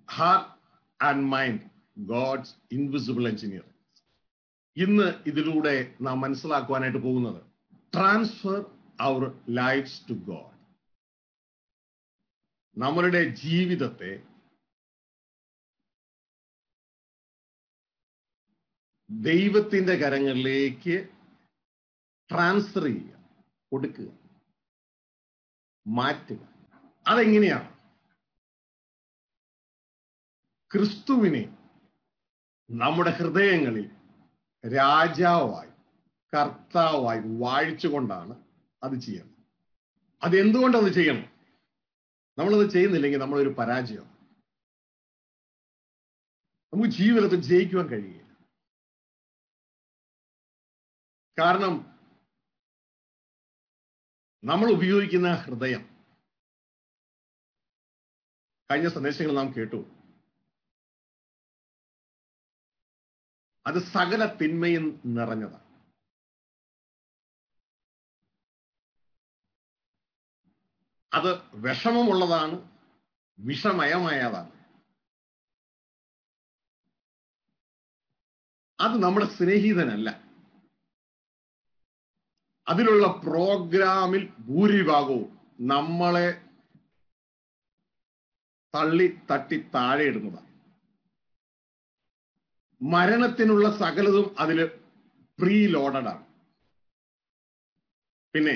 Heart and mind God's invisible engineer ഇന്ന് ഇതിലൂടെ നാം മനസ്സിലാക്കുവാനായിട്ട് പോകുന്നത് transfer our lives to God നമ്മളുടെ ജീവിതത്തെ ദൈവത്തിന്റെ കരങ്ങളിലേക്ക് ട്രാൻസ്ഫർ ചെയ്യുക കൊടുക്കുക മാറ്റുക അതെങ്ങനെയാണ് ക്രിസ്തുവിനെ നമ്മുടെ ഹൃദയങ്ങളിൽ രാജാവായി കർത്താവായി വാഴിച്ചുകൊണ്ടാണ് അത് ചെയ്യുന്നത് അതെന്തുകൊണ്ട് അത് ചെയ്യണം നമ്മളത് ചെയ്യുന്നില്ലെങ്കിൽ നമ്മളൊരു പരാജയമാണ് നമുക്ക് ജീവിതത്തിൽ ജയിക്കുവാൻ കഴിയില്ല കാരണം നമ്മൾ ഉപയോഗിക്കുന്ന ഹൃദയം കഴിഞ്ഞ സന്ദേശങ്ങൾ നാം കേട്ടു അത് സകല തിന്മയും നിറഞ്ഞതാണ് അത് വിഷമമുള്ളതാണ് വിഷമയമായതാണ് അത് നമ്മുടെ സ്നേഹിതനല്ല അതിലുള്ള പ്രോഗ്രാമിൽ ഭൂരിഭാഗവും നമ്മളെ തള്ളി തട്ടി താഴെ ഇടുന്നതാണ് മരണത്തിനുള്ള സകലതും അതിൽ പ്രീ ലോഡഡാണ് പിന്നെ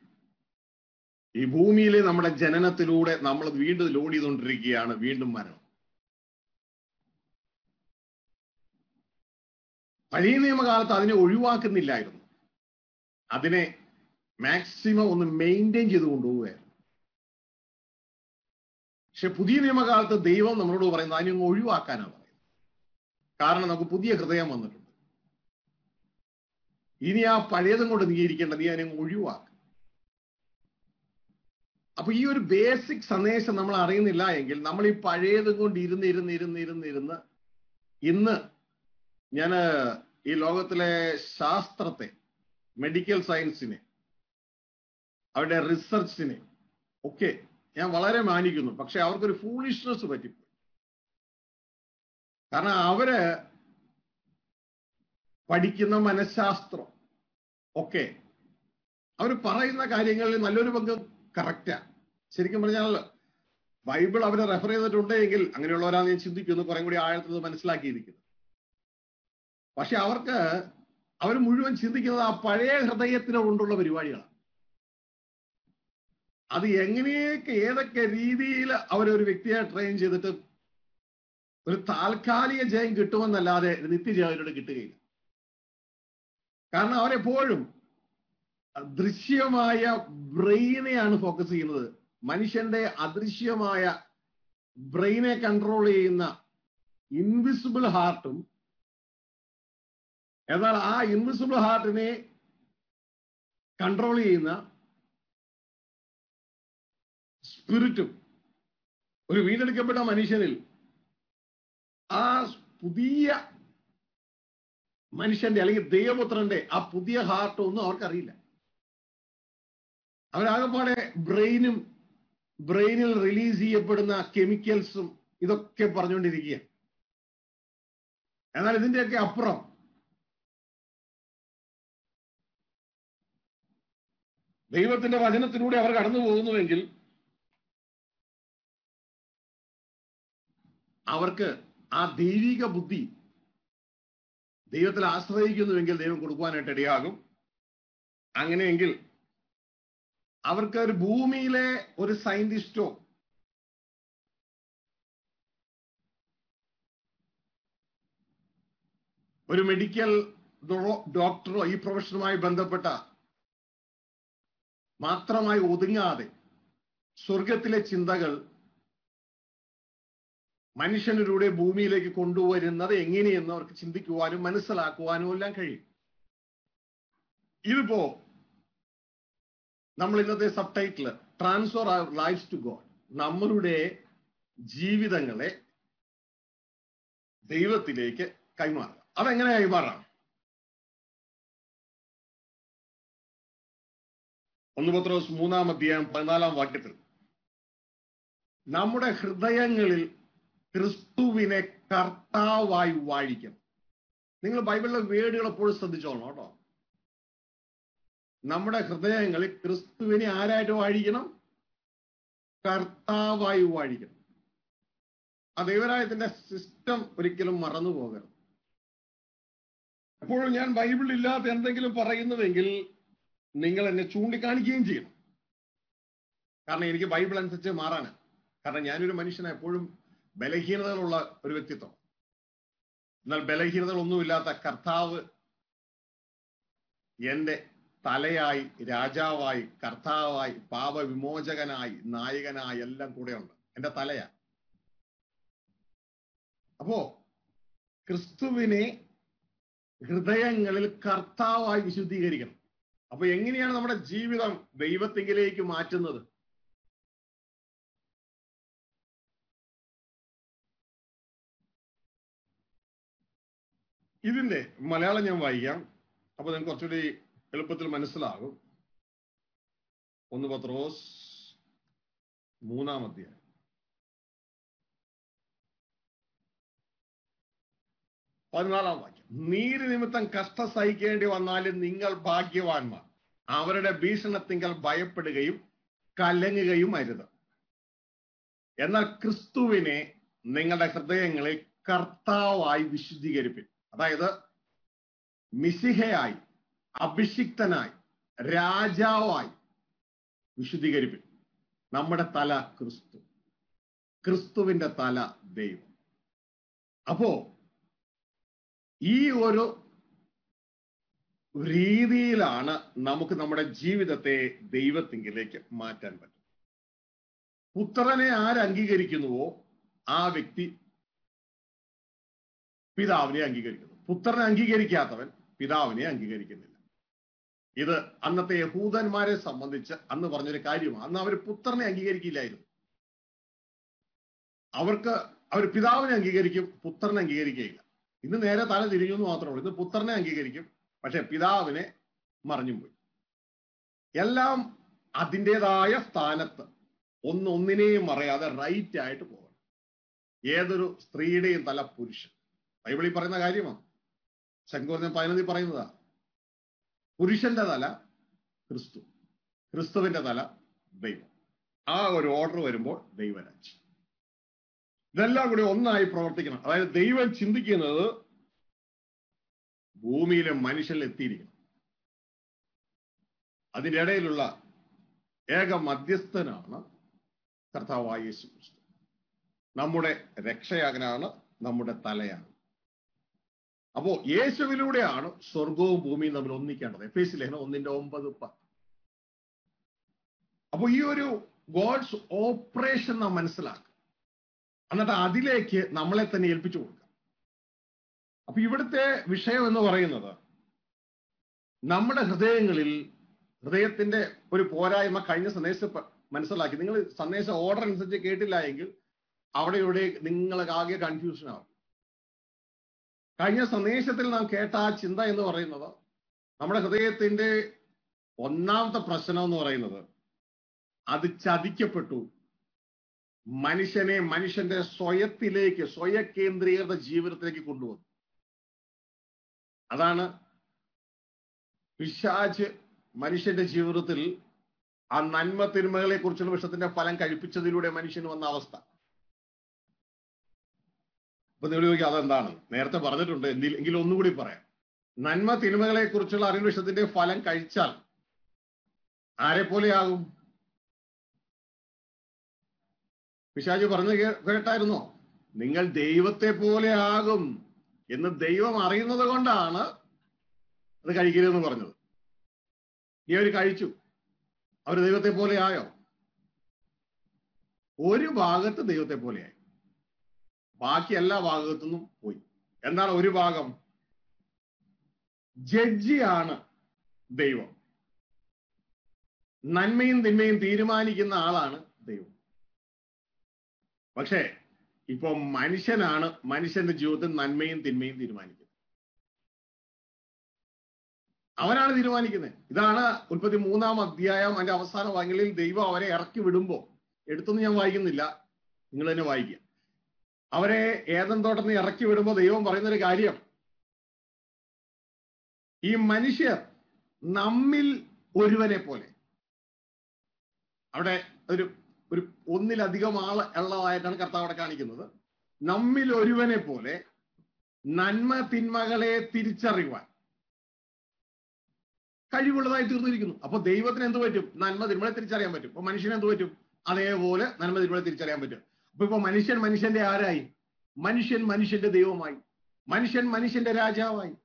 ഈ ഭൂമിയിലെ നമ്മുടെ ജനനത്തിലൂടെ നമ്മൾ വീണ്ടും ലോഡ് ചെയ്തുകൊണ്ടിരിക്കുകയാണ് വീണ്ടും മരണം പഴയ നിയമകാലത്ത് അതിനെ ഒഴിവാക്കുന്നില്ലായിരുന്നു അതിനെ മാക്സിമം ഒന്ന് മെയിൻറ്റെയിൻ ചെയ്ത് കൊണ്ടുപോവുകയായിരുന്നു പക്ഷെ പുതിയ നിയമകാലത്ത് ദൈവം നമ്മളോട് പറയുന്നത് അതിനെ ഒന്ന് ഒഴിവാക്കാനാണ് പറയുന്നത് കാരണം നമുക്ക് പുതിയ ഹൃദയം വന്നിട്ടുണ്ട് ഇനി ആ പഴയതും കൊണ്ട് നീ ഇരിക്കേണ്ട നീ അതിനെ ഒഴിവാക്കുക അപ്പൊ ഈ ഒരു ബേസിക് സന്ദേശം നമ്മൾ അറിയുന്നില്ല എങ്കിൽ നമ്മൾ ഈ പഴയതും കൊണ്ട് ഇരുന്ന് ഇരുന്ന് ഇരുന്ന് ഇരുന്ന് ഇരുന്ന് ഇന്ന് ഞാൻ ഈ ലോകത്തിലെ ശാസ്ത്രത്തെ മെഡിക്കൽ സയൻസിനെ അവരുടെ റിസർച്ചിനെ ഒക്കെ ഞാൻ വളരെ മാനിക്കുന്നു പക്ഷെ അവർക്കൊരു ഫൂളിഷ്നെസ് പറ്റിപ്പോയി കാരണം അവര് പഠിക്കുന്ന മനഃശാസ്ത്രം ഒക്കെ അവർ പറയുന്ന കാര്യങ്ങളിൽ നല്ലൊരു പങ്ക് കറക്റ്റാ ശരിക്കും പറഞ്ഞാൽ ബൈബിൾ അവരെ റെഫർ ചെയ്തിട്ടുണ്ടെങ്കിൽ അങ്ങനെയുള്ളവരാണ് ഞാൻ ചിന്തിക്കുന്നു കുറെ കൂടി ആഴത്തിൽ മനസ്സിലാക്കിയിരിക്കുന്നത് പക്ഷെ അവർക്ക് അവർ മുഴുവൻ ചിന്തിക്കുന്നത് ആ പഴയ ഹൃദയത്തിനോണ്ടുള്ള പരിപാടികളാണ് അത് എങ്ങനെയൊക്കെ ഏതൊക്കെ രീതിയിൽ അവരൊരു വ്യക്തിയെ ട്രെയിൻ ചെയ്തിട്ട് ഒരു താൽക്കാലിക ജയം കിട്ടുമെന്നല്ലാതെ നിത്യജയം അവരോട് കിട്ടുകയില്ല കാരണം അവരെപ്പോഴും ദൃശ്യമായ ബ്രെയിനെയാണ് ഫോക്കസ് ചെയ്യുന്നത് മനുഷ്യന്റെ അദൃശ്യമായ ബ്രെയിനെ കൺട്രോൾ ചെയ്യുന്ന ഇൻവിസിബിൾ ഹാർട്ടും എന്നാൽ ആ ഇൻവിസിബിൾ ഹാർട്ടിനെ കൺട്രോൾ ചെയ്യുന്ന സ്പിരിറ്റും ഒരു വീണ്ടെടുക്കപ്പെട്ട മനുഷ്യനിൽ ആ പുതിയ മനുഷ്യന്റെ അല്ലെങ്കിൽ ദൈവപുത്രന്റെ ആ പുതിയ ഹാർട്ടും ഒന്നും അവർക്കറിയില്ല അവരാകെപ്പാടെ ബ്രെയിനും ബ്രെയിനിൽ റിലീസ് ചെയ്യപ്പെടുന്ന കെമിക്കൽസും ഇതൊക്കെ പറഞ്ഞുകൊണ്ടിരിക്കുക എന്നാൽ ഇതിന്റെയൊക്കെ അപ്പുറം ദൈവത്തിന്റെ വചനത്തിലൂടെ അവർ കടന്നു പോകുന്നുവെങ്കിൽ അവർക്ക് ആ ദൈവിക ബുദ്ധി ദൈവത്തിൽ ആശ്രയിക്കുന്നുവെങ്കിൽ ദൈവം കൊടുക്കുവാനായിട്ട് ഇടയാകും അങ്ങനെയെങ്കിൽ അവർക്ക് ഒരു ഭൂമിയിലെ ഒരു സയന്റിസ്റ്റോ ഒരു മെഡിക്കൽ ഡോക്ടറോ ഈ പ്രൊഫഷനുമായി ബന്ധപ്പെട്ട മാത്രമായി ഒതുങ്ങാതെ സ്വർഗത്തിലെ ചിന്തകൾ മനുഷ്യനിലൂടെ ഭൂമിയിലേക്ക് കൊണ്ടുവരുന്നത് എങ്ങനെയെന്ന് അവർക്ക് ചിന്തിക്കുവാനും മനസ്സിലാക്കുവാനും എല്ലാം കഴിയും ഇതിപ്പോ നമ്മൾ ഇന്നത്തെ subtitle transfer our life to God നമ്മളുടെ ജീവിതങ്ങളെ ദൈവത്തിലേക്ക് കൈമാറുക അതെങ്ങനെ കൈമാറാം ഒന്ന് പത്രോസ് മൂന്നാം അധ്യായം പതിനാലാം വാക്യത്തിൽ നമ്മുടെ ഹൃദയങ്ങളിൽ ക്രിസ്തുവിനെ കർത്താവായി വാഴിക്കണം നിങ്ങൾ ബൈബിളിലെ വേർഡുകൾ എപ്പോഴും ശ്രദ്ധിച്ചോളണം കേട്ടോ നമ്മുടെ ഹൃദയങ്ങളിൽ ക്രിസ്തുവിനെ ആരായിട്ട് വാഴിക്കണം കർത്താവായി വാഴിക്കണം ആ ദൈവരായത്തിന്റെ സിസ്റ്റം ഒരിക്കലും മറന്നു പോകരുത് എപ്പോഴും ഞാൻ ബൈബിൾ ഇല്ലാത്ത എന്തെങ്കിലും പറയുന്നുവെങ്കിൽ നിങ്ങൾ എന്നെ ചൂണ്ടിക്കാണിക്കുകയും ചെയ്യണം കാരണം എനിക്ക് ബൈബിൾ അനുസരിച്ച് മാറാനാണ് കാരണം ഞാനൊരു മനുഷ്യനെ എപ്പോഴും ബലഹീനതകളുള്ള ഒരു വ്യക്തിത്വം എന്നാൽ ബലഹീനതകളൊന്നുമില്ലാത്ത കർത്താവ് എന്റെ തലയായി രാജാവായി കർത്താവായി പാപവിമോചകനായി നായകനായി എല്ലാം കൂടെയുണ്ട് എന്റെ തലയാ അപ്പോ ക്രിസ്തുവിനെ ഹൃദയങ്ങളിൽ കർത്താവായി വിശുദ്ധീകരിക്കണം അപ്പൊ എങ്ങനെയാണ് നമ്മുടെ ജീവിതം ദൈവത്തിങ്കിലേക്ക് മാറ്റുന്നത് ഇതിന്റെ മലയാളം ഞാൻ വായിക്കാം അപ്പൊ നിങ്ങൾക്ക് കുറച്ചുകൂടി എളുപ്പത്തിൽ മനസ്സിലാകും ഒന്ന് പത്രോസ് മൂന്നാം അധ്യായം പതിനാലാം വാക്യം നീര് നിമിത്തം കഷ്ട സഹിക്കേണ്ടി വന്നാലും നിങ്ങൾ ഭാഗ്യവാന്മാർ അവരുടെ ഭീഷണത്തിങ്കൽ ഭയപ്പെടുകയും കലങ്ങുകയും അരുത് എന്നാൽ ക്രിസ്തുവിനെ നിങ്ങളുടെ ഹൃദയങ്ങളിൽ കർത്താവായി വിശുദ്ധീകരിപ്പിൻ അതായത് മിസിഹയായി അഭിഷിക്തനായി രാജാവായി വിശുദ്ധീകരിപ്പിൻ നമ്മുടെ തല ക്രിസ്തു ക്രിസ്തുവിന്റെ തല ദൈവം അപ്പോ ഈ ഒരു രീതിയിലാണ് നമുക്ക് നമ്മുടെ ജീവിതത്തെ ദൈവത്തിങ്കിലേക്ക് മാറ്റാൻ പറ്റും പുത്രനെ ആര് അംഗീകരിക്കുന്നുവോ ആ വ്യക്തി പിതാവിനെ അംഗീകരിക്കുന്നു പുത്രനെ അംഗീകരിക്കാത്തവൻ പിതാവിനെ അംഗീകരിക്കുന്നില്ല ഇത് അന്നത്തെ യഹൂദന്മാരെ സംബന്ധിച്ച് അന്ന് പറഞ്ഞൊരു കാര്യമാണ് അന്ന് അവർ പുത്രനെ അംഗീകരിക്കില്ലായിരുന്നു അവർക്ക് അവർ പിതാവിനെ അംഗീകരിക്കും പുത്രനെ അംഗീകരിക്കുകയില്ല ഇന്ന് നേരെ തല തിരിഞ്ഞു എന്ന് മാത്രമേ ഉള്ളൂ ഇന്ന് പുത്രനെ അംഗീകരിക്കും പക്ഷെ പിതാവിനെ മറിഞ്ഞും പോയി എല്ലാം അതിൻ്റെതായ സ്ഥാനത്ത് ഒന്ന് ഒന്നിനെയും മറയാതെ റൈറ്റ് ആയിട്ട് പോകണം ഏതൊരു സ്ത്രീയുടെയും തല പുരുഷൻ ബൈബിളിൽ പറയുന്ന കാര്യമാണ് ശങ്കുവർദ്ധൻ പതിനൊന്നിൽ പറയുന്നതാ പുരുഷന്റെ തല ക്രിസ്തു ക്രിസ്തുവിന്റെ തല ദൈവം ആ ഒരു ഓർഡർ വരുമ്പോൾ ദൈവരാജ്യം ഇതെല്ലാം കൂടി ഒന്നായി പ്രവർത്തിക്കണം അതായത് ദൈവം ചിന്തിക്കുന്നത് ഭൂമിയിലെ മനുഷ്യരിൽ എത്തിയിരിക്കണം അതിൻ്റെ ഇടയിലുള്ള ഏക മധ്യസ്ഥനാണ് കർത്താവായ യേശു ക്രിസ്തു നമ്മുടെ രക്ഷയാകനാണ് നമ്മുടെ തലയാണ് അപ്പോ യേശുവിലൂടെയാണ് സ്വർഗവും ഭൂമിയും തമ്മിൽ ഒന്നിക്കേണ്ടത് എഫ് എസ് ലേഖനം ഒന്നിന്റെ ഒമ്പത് പത്ത് അപ്പൊ ഈ ഒരു ഗോഡ്സ് ഓപ്പറേഷൻ നാം മനസ്സിലാക്കുക എന്നിട്ട് അതിലേക്ക് നമ്മളെ തന്നെ ഏൽപ്പിച്ചു കൊടുക്കുക അപ്പൊ ഇവിടുത്തെ വിഷയം എന്ന് പറയുന്നത് നമ്മുടെ ഹൃദയങ്ങളിൽ ഹൃദയത്തിന്റെ ഒരു പോരായ്മ കഴിഞ്ഞ സന്ദേശം മനസ്സിലാക്കി നിങ്ങൾ സന്ദേശം ഓർഡർ അനുസരിച്ച് കേട്ടില്ല എങ്കിൽ അവിടെ ഇവിടെ നിങ്ങൾക്ക് ആകെ കൺഫ്യൂഷൻ ആവും കഴിഞ്ഞ സന്ദേശത്തിൽ നാം കേട്ട ആ ചിന്ത എന്ന് പറയുന്നത് നമ്മുടെ ഹൃദയത്തിന്റെ ഒന്നാമത്തെ പ്രശ്നം എന്ന് പറയുന്നത് അത് ചതിക്കപ്പെട്ടു മനുഷ്യനെ മനുഷ്യന്റെ സ്വയത്തിലേക്ക് സ്വയ കേന്ദ്രീകൃത ജീവിതത്തിലേക്ക് കൊണ്ടുവന്നു അതാണ് പിശാച്ച് മനുഷ്യന്റെ ജീവിതത്തിൽ ആ നന്മ തിന്മകളെ കുറിച്ചുള്ള വിഷത്തിന്റെ ഫലം കഴിപ്പിച്ചതിലൂടെ മനുഷ്യന് വന്ന അവസ്ഥ അപ്പൊ നിങ്ങൾ ചോദിക്കുക അതെന്താണ് നേരത്തെ പറഞ്ഞിട്ടുണ്ട് എന്തിൽ എങ്കിലും ഒന്നുകൂടി പറയാം നന്മ തിന്മകളെ കുറിച്ചുള്ള അറിവ് വിഷത്തിന്റെ ഫലം കഴിച്ചാൽ ആരെ പോലെയാകും പിശാജ് പറഞ്ഞു കേട്ടായിരുന്നോ നിങ്ങൾ ദൈവത്തെ പോലെ ആകും എന്ന് ദൈവം അറിയുന്നത് കൊണ്ടാണ് അത് കഴിക്കരുതെന്ന് പറഞ്ഞത് നീ അവർ കഴിച്ചു അവർ ദൈവത്തെ പോലെ ആയോ ഒരു ഭാഗത്ത് ദൈവത്തെ പോലെയായി ബാക്കി എല്ലാ ഭാഗത്തു നിന്നും പോയി എന്താണ് ഒരു ഭാഗം ജഡ്ജിയാണ് ദൈവം നന്മയും തിന്മയും തീരുമാനിക്കുന്ന ആളാണ് ദൈവം പക്ഷേ ഇപ്പൊ മനുഷ്യനാണ് മനുഷ്യന്റെ ജീവിതത്തിൽ നന്മയും തിന്മയും തീരുമാനിക്കുന്നത് അവനാണ് തീരുമാനിക്കുന്നത് ഇതാണ് ഉൽപ്പത്തി മൂന്നാം അധ്യായം അതിന്റെ അവസാന വാക്യങ്ങളിൽ ദൈവം അവരെ ഇറക്കി വിടുമ്പോ എടുത്തൊന്നും ഞാൻ വായിക്കുന്നില്ല നിങ്ങൾ തന്നെ വായിക്കുക അവരെ ഏതൻ തോട്ടത്തിൽ നിന്ന് ഇറക്കി വിടുമ്പോൾ ദൈവം പറയുന്നൊരു കാര്യം ഈ മനുഷ്യർ നമ്മിൽ ഒരുവനെ പോലെ അവിടെ ഒരു ഒരു ഒന്നിലധികം ആൾ ഉള്ളതായിട്ടാണ് കർത്താവ് അവിടെ കാണിക്കുന്നത് നമ്മിൽ ഒരുവനെ പോലെ നന്മ തിന്മകളെ തിരിച്ചറിയുവാൻ കഴിവുള്ളതായി തീർന്നിരിക്കുന്നു അപ്പൊ ദൈവത്തിന് എന്ത് പറ്റും നന്മ തിന്മകളെ തിരിച്ചറിയാൻ പറ്റും അപ്പൊ മനുഷ്യന് എന്ത് പറ്റും അതേപോലെ നന്മ തിന്മകളെ തിരിച്ചറിയാൻ പറ്റും അപ്പൊ ഇപ്പൊ മനുഷ്യൻ മനുഷ്യന്റെ ആരായി മനുഷ്യൻ മനുഷ്യന്റെ ദൈവമായി മനുഷ്യൻ മനുഷ്യന്റെ രാജാവായി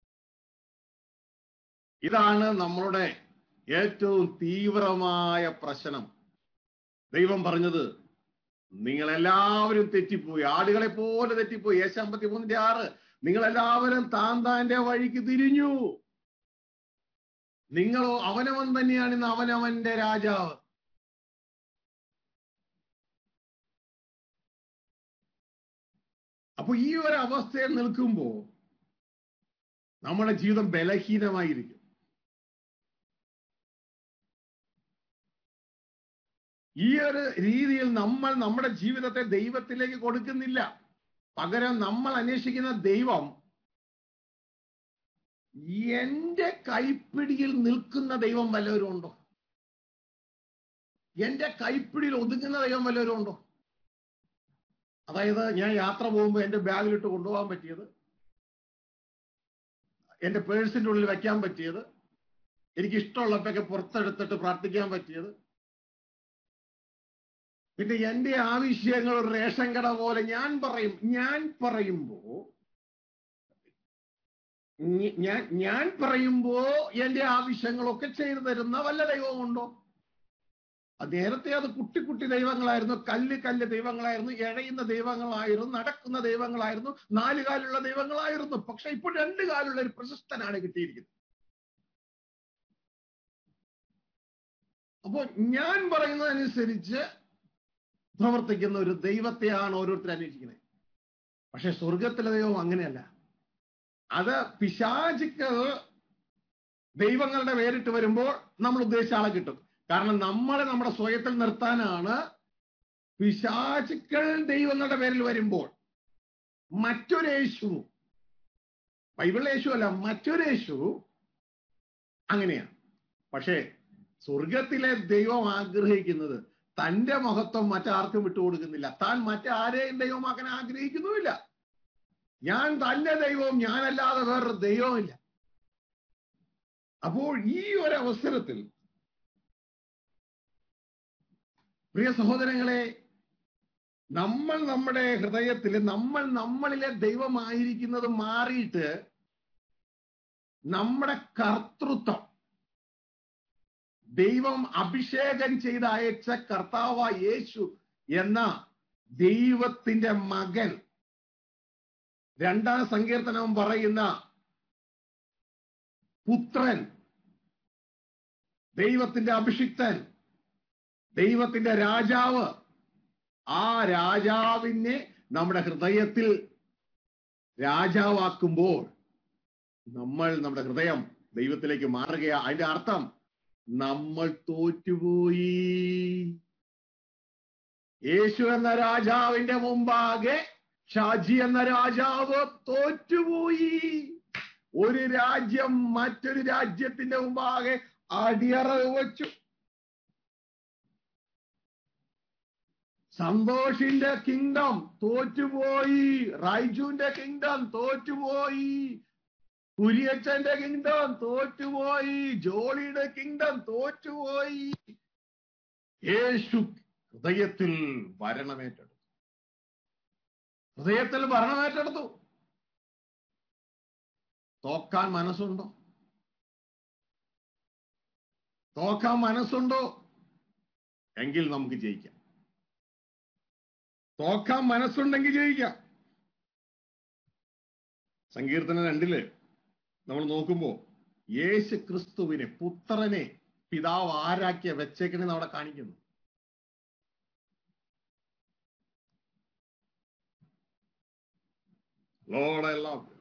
ഇതാണ് നമ്മളുടെ ഏറ്റവും തീവ്രമായ പ്രശ്നം ദൈവം പറഞ്ഞത് നിങ്ങൾ എല്ലാവരും തെറ്റിപ്പോയി ആടുകളെ പോലെ തെറ്റിപ്പോയി ഏശാമ്പത്തി മൂന്നിന്റെ ആറ് നിങ്ങൾ എല്ലാവരും താൻ താന്റെ വഴിക്ക് തിരിഞ്ഞു നിങ്ങളോ അവനവൻ തന്നെയാണ് ഇന്ന് അവനവന്റെ രാജാവ് അപ്പൊ ഈ ഒരു അവസ്ഥയിൽ നിൽക്കുമ്പോ നമ്മുടെ ജീവിതം ബലഹീനമായിരിക്കും ഈ ഒരു രീതിയിൽ നമ്മൾ നമ്മുടെ ജീവിതത്തെ ദൈവത്തിലേക്ക് കൊടുക്കുന്നില്ല പകരം നമ്മൾ അന്വേഷിക്കുന്ന ദൈവം എന്റെ കൈപ്പിടിയിൽ നിൽക്കുന്ന ദൈവം വല്ലവരും ഉണ്ടോ എന്റെ കൈപ്പിടിയിൽ ഒതുങ്ങുന്ന ദൈവം വല്ലവരും ഉണ്ടോ അതായത് ഞാൻ യാത്ര പോകുമ്പോൾ എന്റെ ബാഗിലിട്ട് കൊണ്ടുപോകാൻ പറ്റിയത് എന്റെ പേഴ്സിന്റെ ഉള്ളിൽ വെക്കാൻ പറ്റിയത് എനിക്ക് ഇഷ്ടമുള്ളപ്പൊക്കെ പുറത്തെടുത്തിട്ട് പ്രാർത്ഥിക്കാൻ പറ്റിയത് പിന്നെ എന്റെ ആവശ്യങ്ങൾ ഒരു റേഷൻ കട പോലെ ഞാൻ പറയും ഞാൻ പറയുമ്പോ ഞ- ഞാൻ ഞാൻ പറയുമ്പോ എന്റെ ആവശ്യങ്ങളൊക്കെ ചെയ്തു തരുന്ന വല്ല ദൈവമുണ്ടോ അത് നേരത്തെ അത് കുട്ടി കുട്ടി ദൈവങ്ങളായിരുന്നു കല്ല് കല്ല് ദൈവങ്ങളായിരുന്നു എഴയുന്ന ദൈവങ്ങളായിരുന്നു നടക്കുന്ന ദൈവങ്ങളായിരുന്നു നാല് കാലുള്ള ദൈവങ്ങളായിരുന്നു പക്ഷെ ഇപ്പോൾ രണ്ട് കാലുള്ള ഒരു പ്രശസ്തനാണ് കിട്ടിയിരിക്കുന്നത് അപ്പോ ഞാൻ പറയുന്നതനുസരിച്ച് പ്രവർത്തിക്കുന്ന ഒരു ദൈവത്തെയാണ് ഓരോരുത്തർ അന്വേഷിക്കുന്നത് പക്ഷെ സ്വർഗത്തിലെ ദൈവം അങ്ങനെയല്ല അത് പിശാചുക്കൾ ദൈവങ്ങളുടെ പേരിട്ട് വരുമ്പോൾ നമ്മൾ ഉദ്ദേശിച്ച ആളെ കിട്ടും കാരണം നമ്മളെ നമ്മുടെ സ്വയത്തിൽ നിർത്താനാണ് പിശാചുക്കൾ ദൈവങ്ങളുടെ പേരിൽ വരുമ്പോൾ മറ്റൊരു യേശു ബൈബിൾ യേശു അല്ല മറ്റൊരു യേശു അങ്ങനെയാണ് പക്ഷേ സ്വർഗത്തിലെ ദൈവം ആഗ്രഹിക്കുന്നത് തന്റെ മഹത്വം മറ്റാർക്കും വിട്ടുകൊടുക്കുന്നില്ല താൻ മറ്റാരെയും ദൈവമാക്കാൻ ആഗ്രഹിക്കുന്നുമില്ല ഞാൻ തന്നെ ദൈവവും ഞാനല്ലാതെ വേറൊരു ദൈവമില്ല അപ്പോൾ ഈ ഒരു അവസരത്തിൽ പ്രിയ സഹോദരങ്ങളെ നമ്മൾ നമ്മുടെ ഹൃദയത്തിൽ നമ്മൾ നമ്മളിലെ ദൈവമായിരിക്കുന്നത് മാറിയിട്ട് നമ്മുടെ കർത്തൃത്വം ദൈവം അഭിഷേകം ചെയ്ത് അയച്ച കർത്താവ യേശു എന്ന ദൈവത്തിന്റെ മകൻ രണ്ടാം സങ്കീർത്തനം പറയുന്ന പുത്രൻ ദൈവത്തിന്റെ അഭിഷിക്തൻ ദൈവത്തിന്റെ രാജാവ് ആ രാജാവിനെ നമ്മുടെ ഹൃദയത്തിൽ രാജാവാക്കുമ്പോൾ നമ്മൾ നമ്മുടെ ഹൃദയം ദൈവത്തിലേക്ക് മാറുകയാ അതിന്റെ അർത്ഥം നമ്മൾ തോറ്റുപോയി യേശു എന്ന രാജാവിന്റെ മുമ്പാകെ ഷാജി എന്ന രാജാവ് തോറ്റുപോയി ഒരു രാജ്യം മറ്റൊരു രാജ്യത്തിന്റെ മുമ്പാകെ അടിയറവ് വച്ചു സന്തോഷിന്റെ കിങ്ഡം തോറ്റുപോയി റൈജുവിന്റെ കിങ്ഡം തോറ്റുപോയി കുരിയച്ചന്റെ കിങ്ഡം തോറ്റുപോയി ജോളിയുടെ കിങ്ഡം തോറ്റുപോയി യേശു ഹൃദയത്തിൽ ഭരണമേറ്റെടുത്തു ഹൃദയത്തിൽ ഭരണമേറ്റെടുത്തു തോക്കാൻ മനസ്സുണ്ടോ തോക്കാൻ മനസ്സുണ്ടോ എങ്കിൽ നമുക്ക് ജയിക്കാം തോക്കാൻ മനസ്സുണ്ടെങ്കിൽ ജയിക്കാം സങ്കീർത്തന രണ്ടില് നമ്മൾ നോക്കുമ്പോ യേശു ക്രിസ്തുവിനെ പുത്രനെ പിതാവ് ആരാക്കിയ വെച്ചേക്കണെന്ന് അവിടെ കാണിക്കുന്നു Lord, I love you.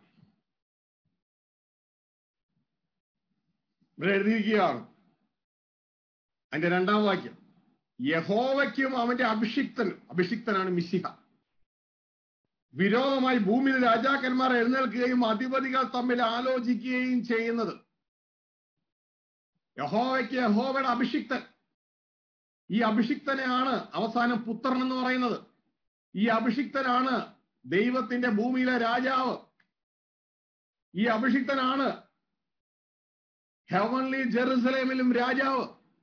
ഇവിടെ എഴുതിയിരിക്കുകയാണ് അതിന്റെ രണ്ടാം വാക്യം യഹോവയ്ക്കും അവന്റെ അഭിഷിക്തൻ അഭിഷിക്തനാണ് മിശിഹ വിരോധമായി ഭൂമിയിൽ രാജാക്കന്മാർ എഴുന്നേൽക്കുകയും അധിപതികൾ തമ്മിൽ ആലോചിക്കുകയും ചെയ്യുന്നത് യഹോവയ്ക്ക് യഹോവയുടെ അഭിഷിക്തൻ ഈ അഭിഷിക്തനെയാണ് അവസാനം പുത്രൻ എന്ന് പറയുന്നത് ഈ അഭിഷിക്തനാണ് ദൈവത്തിന്റെ ഭൂമിയിലെ രാജാവ് ഈ അഭിഷിക്തനാണ് ഹെവൻലി ജെറുസലേമിലും രാജാവ്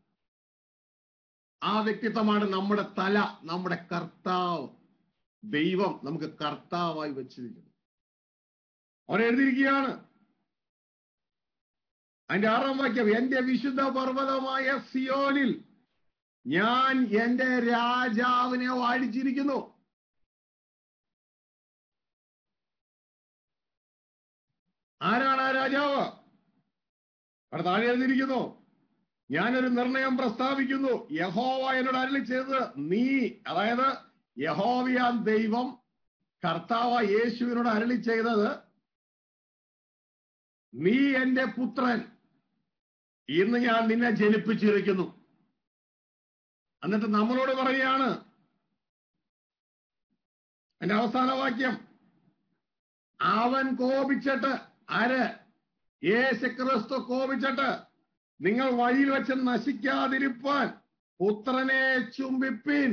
ആ വ്യക്തിത്വമാണ് നമ്മുടെ തല നമ്മുടെ കർത്താവ് ദൈവം നമുക്ക് കർത്താവായി വെച്ചിരിക്കുന്നു അവൻ എഴുതിയിരിക്കുകയാണ് അതിന്റെ ആറാം വാക്യം എന്റെ വിശുദ്ധ പർവ്വതമായ സിയോനിൽ ഞാൻ എന്റെ രാജാവിനെ വാഴിച്ചിരിക്കുന്നു ആരാണ് ആ രാജാവ് അവിടെ താഴെ എഴുതിയിരിക്കുന്നു ഞാനൊരു നിർണയം പ്രസ്താവിക്കുന്നു യഹോവ എന്നോട് അരളി ചെയ്തത് നീ അതായത് യഹോവയാൻ ദൈവം കർത്താവ യേശുവിനോട് അരളി ചെയ്തത് നീ എന്റെ പുത്രൻ ഇന്ന് ഞാൻ നിന്നെ ജനിപ്പിച്ചിരിക്കുന്നു എന്നിട്ട് നമ്മളോട് പറയുകയാണ് എന്റെ അവസാന വാക്യം അവൻ കോപിച്ചിട്ട് ആര് യേശുക്രിസ്തു കോപിച്ചിട്ട് നിങ്ങൾ വഴിയിൽ വെച്ച് നശിക്കാതിരിപ്പാൻ പുത്രനെ ചുംബിപ്പിൻ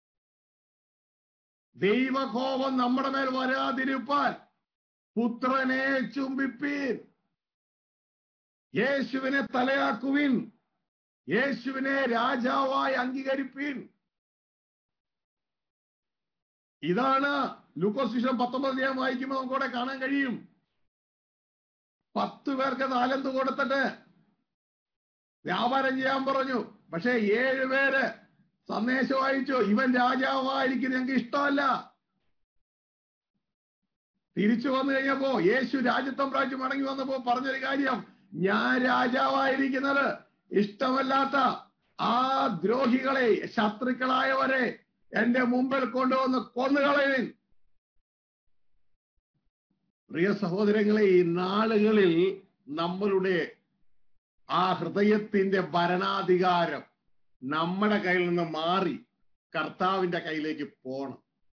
ദൈവകോപം നമ്മുടെ മേൽ വരാതിരിപ്പാൻ പുത്രനെ ചുംബിപ്പിൻ യേശുവിനെ തലയാക്കുവിൻ യേശുവിനെ രാജാവായി അംഗീകരിപ്പിൻ ഇതാണ് ലൂക്കോസ് പത്തൊമ്പത് ഞാൻ വായിക്കുമ്പോൾ നമുക്കവിടെ കാണാൻ കഴിയും പത്ത് പേർക്ക് താലന്ത് കൊടുത്തിട്ട് വ്യാപാരം ചെയ്യാൻ പറഞ്ഞു പക്ഷെ ഏഴ് പേര് സന്ദേശം അയച്ചു ഇവൻ രാജാവായിരിക്കും ഞങ്ങൾക്ക് ഇഷ്ടമല്ല തിരിച്ചു വന്നു കഴിഞ്ഞപ്പോ യേശു രാജ്യത്വം പ്രാവശ്യം മടങ്ങി വന്നപ്പോ പറഞ്ഞൊരു കാര്യം ഞാൻ രാജാവായിരിക്കുന്നത് ഇഷ്ടമല്ലാത്ത ആ ദ്രോഹികളെ ശത്രുക്കളായവരെ എന്റെ മുമ്പിൽ കൊണ്ടുവന്ന് കൊന്നുകളയുവിൻ പ്രിയ സഹോദരങ്ങളെ ഈ നാളുകളിൽ നമ്മളുടെ ആ ഹൃദയത്തിന്റെ ഭരണാധികാരം നമ്മുടെ കയ്യിൽ നിന്ന് മാറി കർത്താവിന്റെ കയ്യിലേക്ക് പോകണം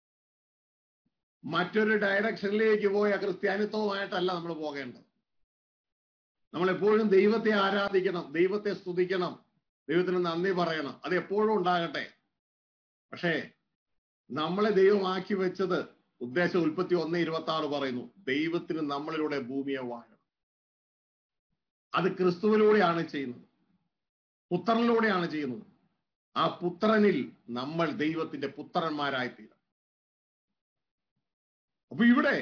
മറ്റൊരു ഡയറക്ഷനിലേക്ക് പോയ ക്രിസ്ത്യാനിത്വമായിട്ടല്ല നമ്മൾ പോകേണ്ടത് നമ്മൾ എപ്പോഴും ദൈവത്തെ ആരാധിക്കണം ദൈവത്തെ സ്തുതിക്കണം ദൈവത്തിന് നന്ദി പറയണം അത് എപ്പോഴും ഉണ്ടാകട്ടെ പക്ഷേ നമ്മളെ ദൈവമാക്കി വെച്ചത് ഉദ്ദേശം ഉൽപ്പത്തി ഒന്ന് ഇരുപത്തി ആറ് പറയുന്നു ദൈവത്തിന് നമ്മളിലൂടെ ഭൂമിയെ വാഴണം അത് ക്രിസ്തുവിലൂടെയാണ് ചെയ്യുന്നത് പുത്രനിലൂടെയാണ് ചെയ്യുന്നത് ആ പുത്രനിൽ നമ്മൾ ദൈവത്തിന്റെ പുത്രന്മാരായിത്തീരും അപ്പൊ ഇവിടെ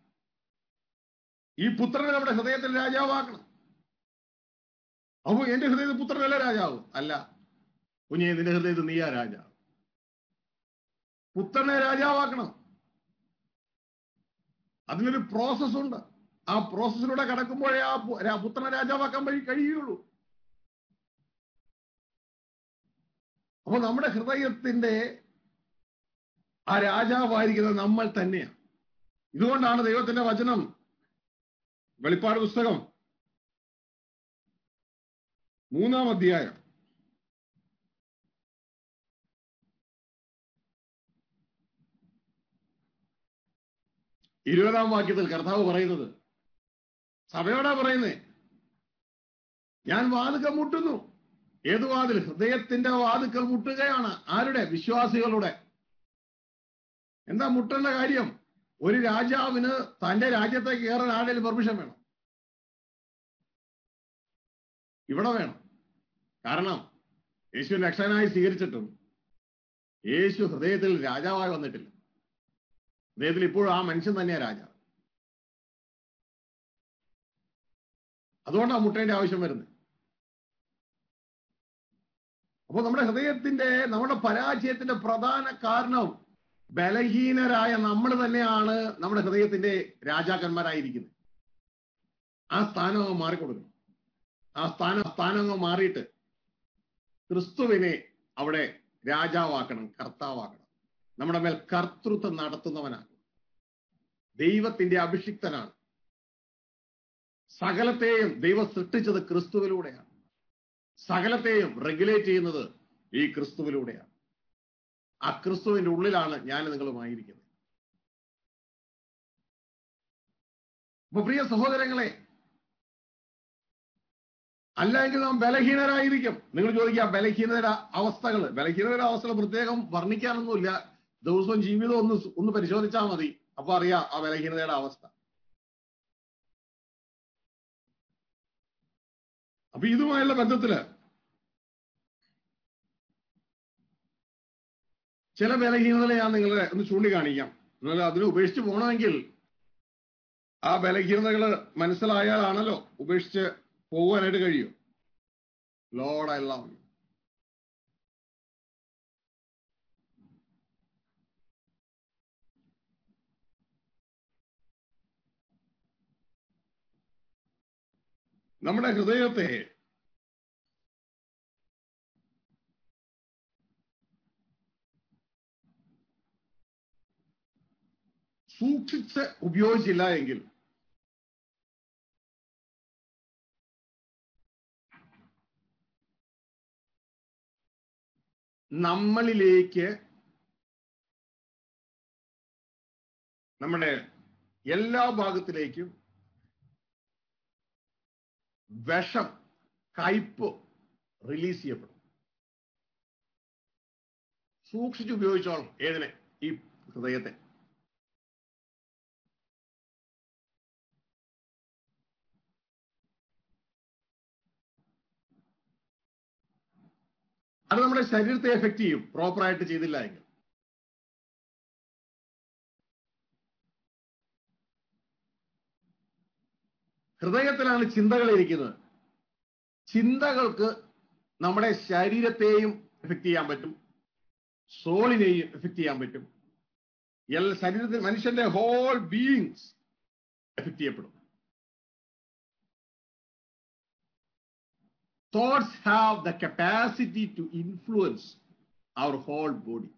ഈ പുത്രനെ നമ്മുടെ ഹൃദയത്തിൽ രാജാവാക്കണം അപ്പൊ എന്റെ ഹൃദയത്തിൽ പുത്രനല്ല രാജാവ് അല്ല കുഞ്ഞെ നിന്റെ ഹൃദയത്തിൽ നീയാ രാജാവ് പുത്രനെ രാജാവാക്കണം അതിനൊരു പ്രോസസ് ഉണ്ട് ആ പ്രോസസ്സിലൂടെ കടക്കുമ്പോഴേ ആ പു- രാ- പുത്രനെ രാജാവാക്കാൻ വഴി കഴിയുള്ളൂ അപ്പൊ നമ്മുടെ ഹൃദയത്തിന്റെ ആ രാജാവായിരിക്കുന്നത് നമ്മൾ തന്നെയാണ് ഇതുകൊണ്ടാണ് ദൈവത്തിന്റെ വചനം വെളിപ്പാട് പുസ്തകം മൂന്നാം അധ്യായം ഇരുപതാം വാക്യത്തിൽ കർത്താവ് പറയുന്നത് സഭയോടാ പറയുന്നേ ഞാൻ വാതുക്കൾ മുട്ടുന്നു ഏത് വാതിൽ ഹൃദയത്തിന്റെ വാതുക്കൾ മുട്ടുകയാണ് ആരുടെ വിശ്വാസികളുടെ എന്താ മുട്ടേണ്ട കാര്യം ഒരു രാജാവിന് തന്റെ രാജ്യത്തേക്ക് കയറാൻ ആരുടെയും പെർമിഷൻ വേണം ഇവിടെ വേണം കാരണം യേശു രക്ഷകനായി സ്വീകരിച്ചിട്ടും യേശു ഹൃദയത്തിൽ രാജാവായി വന്നിട്ടില്ല ഹൃദയത്തിൽ ഇപ്പോഴും ആ മനുഷ്യൻ തന്നെയാ രാജാവ് അതുകൊണ്ടാണ് മുട്ടേണ്ട ആവശ്യം വരുന്നത് അപ്പൊ നമ്മുടെ ഹൃദയത്തിന്റെ നമ്മുടെ പരാജയത്തിന്റെ പ്രധാന കാരണം ബലഹീനരായ നമ്മൾ തന്നെയാണ് നമ്മുടെ ഹൃദയത്തിന്റെ രാജാക്കന്മാരായിരിക്കുന്നത് ആ സ്ഥാനം അങ്ങ് മാറിക്കൊടുക്കണം ആ സ്ഥാനം സ്ഥാനം അങ്ങ് മാറിയിട്ട് ക്രിസ്തുവിനെ അവിടെ രാജാവാക്കണം കർത്താവാക്കണം നമ്മുടെ മേൽ കർത്തൃത്വം നടത്തുന്നവനാണ് ദൈവത്തിന്റെ അഭിഷിക്തനാണ് സകലത്തെയും ദൈവം സൃഷ്ടിച്ചത് ക്രിസ്തുവിലൂടെയാണ് സകലത്തെയും റെഗുലേറ്റ് ചെയ്യുന്നത് ഈ ക്രിസ്തുവിലൂടെയാണ് ആ ക്രിസ്തുവിന്റെ ഉള്ളിലാണ് ഞാൻ നിങ്ങളുമായിരിക്കുന്നത് അപ്പൊ പ്രിയ സഹോദരങ്ങളെ അല്ലെങ്കിൽ നാം ബലഹീനരായിരിക്കും നിങ്ങൾ ചോദിക്കുക ബലഹീനര അവസ്ഥകൾ ബലഹീനര അവസ്ഥകൾ പ്രത്യേകം വർണ്ണിക്കാനൊന്നുമില്ല ദിവസവും ജീവിതം ഒന്ന് സ് ഒന്ന് പരിശോധിച്ചാൽ മതി അപ്പൊ അറിയാം ആ ബലഹീനതയുടെ അവസ്ഥ അപ്പൊ ഇതുമായുള്ള ബന്ധത്തില് ചില ബലഹീനതകളെ ഞാൻ നിങ്ങളെ ഒന്ന് ചൂണ്ടിക്കാണിക്കാം എന്നാൽ അതിനെ ഉപേക്ഷിച്ച് പോകണമെങ്കിൽ ആ ബലഹീനതകൾ മനസ്സിലായാലാണല്ലോ ഉപേക്ഷിച്ച് പോകാനായിട്ട് കഴിയും ലോഡ് ഐ ലവ് യു നമ്മുടെ ഹൃദയത്തെ സൂക്ഷിച്ച് ഉപയോഗിച്ചില്ല എങ്കിൽ നമ്മളിലേക്ക് നമ്മുടെ എല്ലാ ഭാഗത്തിലേക്കും വിഷം കയ്പ് റിലീസ് ചെയ്യപ്പെടും സൂക്ഷിച്ച് ഉപയോഗിച്ചോളാം ഏതിനെ ഈ ഹൃദയത്തെ അത് നമ്മുടെ ശരീരത്തെ എഫക്ട് ചെയ്യും പ്രോപ്പറായിട്ട് ചെയ്തില്ല എങ്കിൽ ഹൃദയത്തിലാണ് ചിന്തകൾ ഇരിക്കുന്നത് ചിന്തകൾക്ക് നമ്മുടെ ശരീരത്തെയും എഫക്ട് ചെയ്യാൻ പറ്റും സോളിനെയും എഫക്ട് ചെയ്യാൻ പറ്റും എല്ലാ ശരീരത്തിൽ മനുഷ്യന്റെ ഹോൾ ബീയിങ്സ് എഫക്ട് ചെയ്യപ്പെടും thoughts have the capacity to influence our whole body.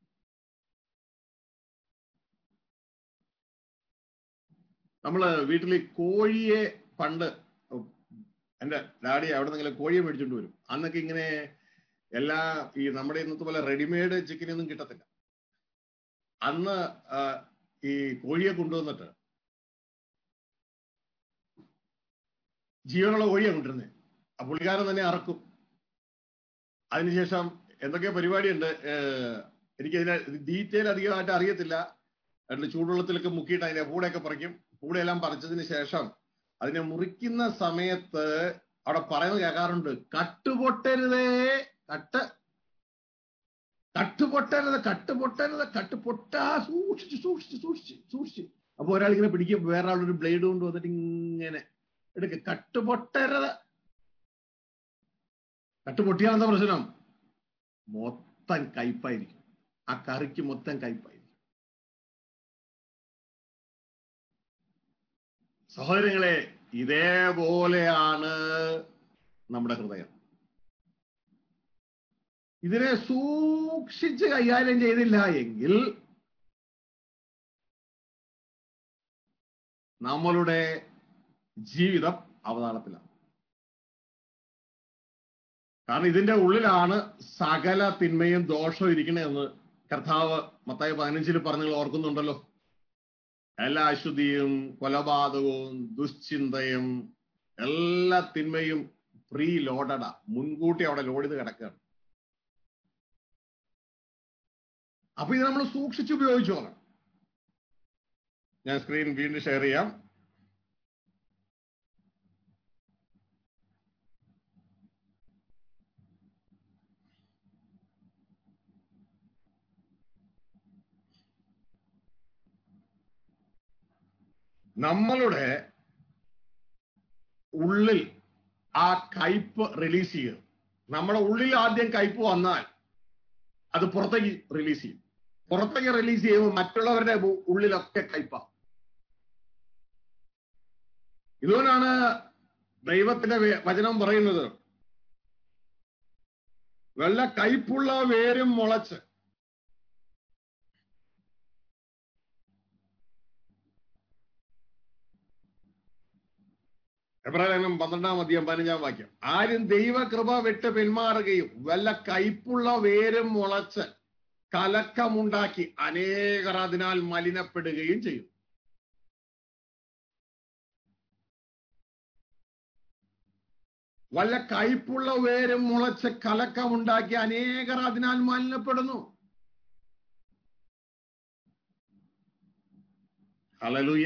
നമ്മള് വീട്ടിൽ കോഴിയെ പണ്ട് എന്റെ ഡാഡി അവിടെ നിന്നെങ്കിലും കോഴിയെ മേടിച്ചോണ്ട് വരും അന്നൊക്കെ ഇങ്ങനെ എല്ലാ ഈ നമ്മുടെ ഇന്നത്തെ പോലെ റെഡിമെയ്ഡ് ചിക്കനൊന്നും കിട്ടത്തില്ല അന്ന് ഈ കോഴിയെ കൊണ്ടുവന്നിട്ട് ജീവനുള്ള കോഴിയെ കൊണ്ടിരുന്നേ ആ പുള്ളിക്കാരൻ തന്നെ അറക്കും അതിനുശേഷം എന്തൊക്കെ പരിപാടിയുണ്ട് എനിക്ക് ഇതിനെ ഡീറ്റെയിൽ അധികമായിട്ട് അറിയത്തില്ല അതിന്റെ ചൂടുവെള്ളത്തിലൊക്കെ മുക്കിയിട്ട് അതിന്റെ പൂടെയൊക്കെ പറിക്കും പൂടെയെല്ലാം പറിച്ചതിന് ശേഷം അതിനെ മുറിക്കുന്ന സമയത്ത് അവിടെ പറയുന്നത് കേൾക്കാറുണ്ട് കട്ടുപൊട്ടരുതേ കട്ട് കട്ടുപൊട്ടരുത് കട്ടുപൊട്ടരുത് കട്ടുപൊട്ടാ സൂക്ഷിച്ച് സൂക്ഷിച്ച് സൂക്ഷിച്ച് സൂക്ഷിച്ച് അപ്പൊ ഒരാളിങ്ങനെ പിടിക്കും വേറെ ആളൊരു ബ്ലേഡ് കൊണ്ട് വന്നിട്ട് ഇങ്ങനെ എടുക്ക കട്ടുപൊട്ടരുത് കട്ടുപൊട്ടിയാൽ എന്താ പ്രശ്നം മൊത്തം കയ്പായിരിക്കും ആ കറിക്ക് മൊത്തം കയ്പായിരിക്കും സഹോദരങ്ങളെ ഇതേപോലെയാണ് നമ്മുടെ ഹൃദയം ഇതിനെ സൂക്ഷിച്ച് കൈകാര്യം ചെയ്തില്ല എങ്കിൽ നമ്മളുടെ ജീവിതം അവതാളത്തിലാണ് കാരണം ഇതിന്റെ ഉള്ളിലാണ് സകല തിന്മയും ദോഷവും ഇരിക്കണതെന്ന് കർത്താവ് മത്തായി പതിനഞ്ചിൽ പറഞ്ഞ് ഓർക്കുന്നുണ്ടല്ലോ എല്ലാ അശുദ്ധിയും കൊലപാതകവും ദുശ്ചിന്തയും എല്ലാ തിന്മയും പ്രീ ലോഡഡാ മുൻകൂട്ടി അവിടെ ലോഡ് ചെയ്ത് കിടക്കുകയാണ് അപ്പൊ ഇത് നമ്മൾ സൂക്ഷിച്ച് ഉപയോഗിച്ചോളാം ഞാൻ സ്ക്രീൻ വീണ്ടും ഷെയർ ചെയ്യാം നമ്മളുടെ ഉള്ളിൽ ആ കയ്പ് റിലീസ് ചെയ്യുക നമ്മുടെ ഉള്ളിൽ ആദ്യം കയ്പ് വന്നാൽ അത് പുറത്തേക്ക് റിലീസ് ചെയ്യും പുറത്തേക്ക് റിലീസ് ചെയ്യുമ്പോൾ മറ്റുള്ളവരുടെ ഉള്ളിലൊക്കെ കയ്പ ഇതുകൊണ്ടാണ് ദൈവത്തിന്റെ വചനം പറയുന്നത് വെള്ള കയ്പുള്ള വേരും മുളച്ച് എബ്രാഹിം പന്ത്രണ്ടാം അധ്യായം പതിനഞ്ചാം വാക്യം ആരും ദൈവകൃപ വിട്ട് പിന്മാറുകയും വല്ല കയ്പുള്ള വേരും മുളച്ച് കലക്കമുണ്ടാക്കി അനേകർ അതിനാൽ മലിനപ്പെടുകയും ചെയ്യും വല്ല കയ്പുള്ള വേരും മുളച്ച് കലക്കമുണ്ടാക്കി അനേകർ അതിനാൽ മലിനപ്പെടുന്നു ഹലലൂയ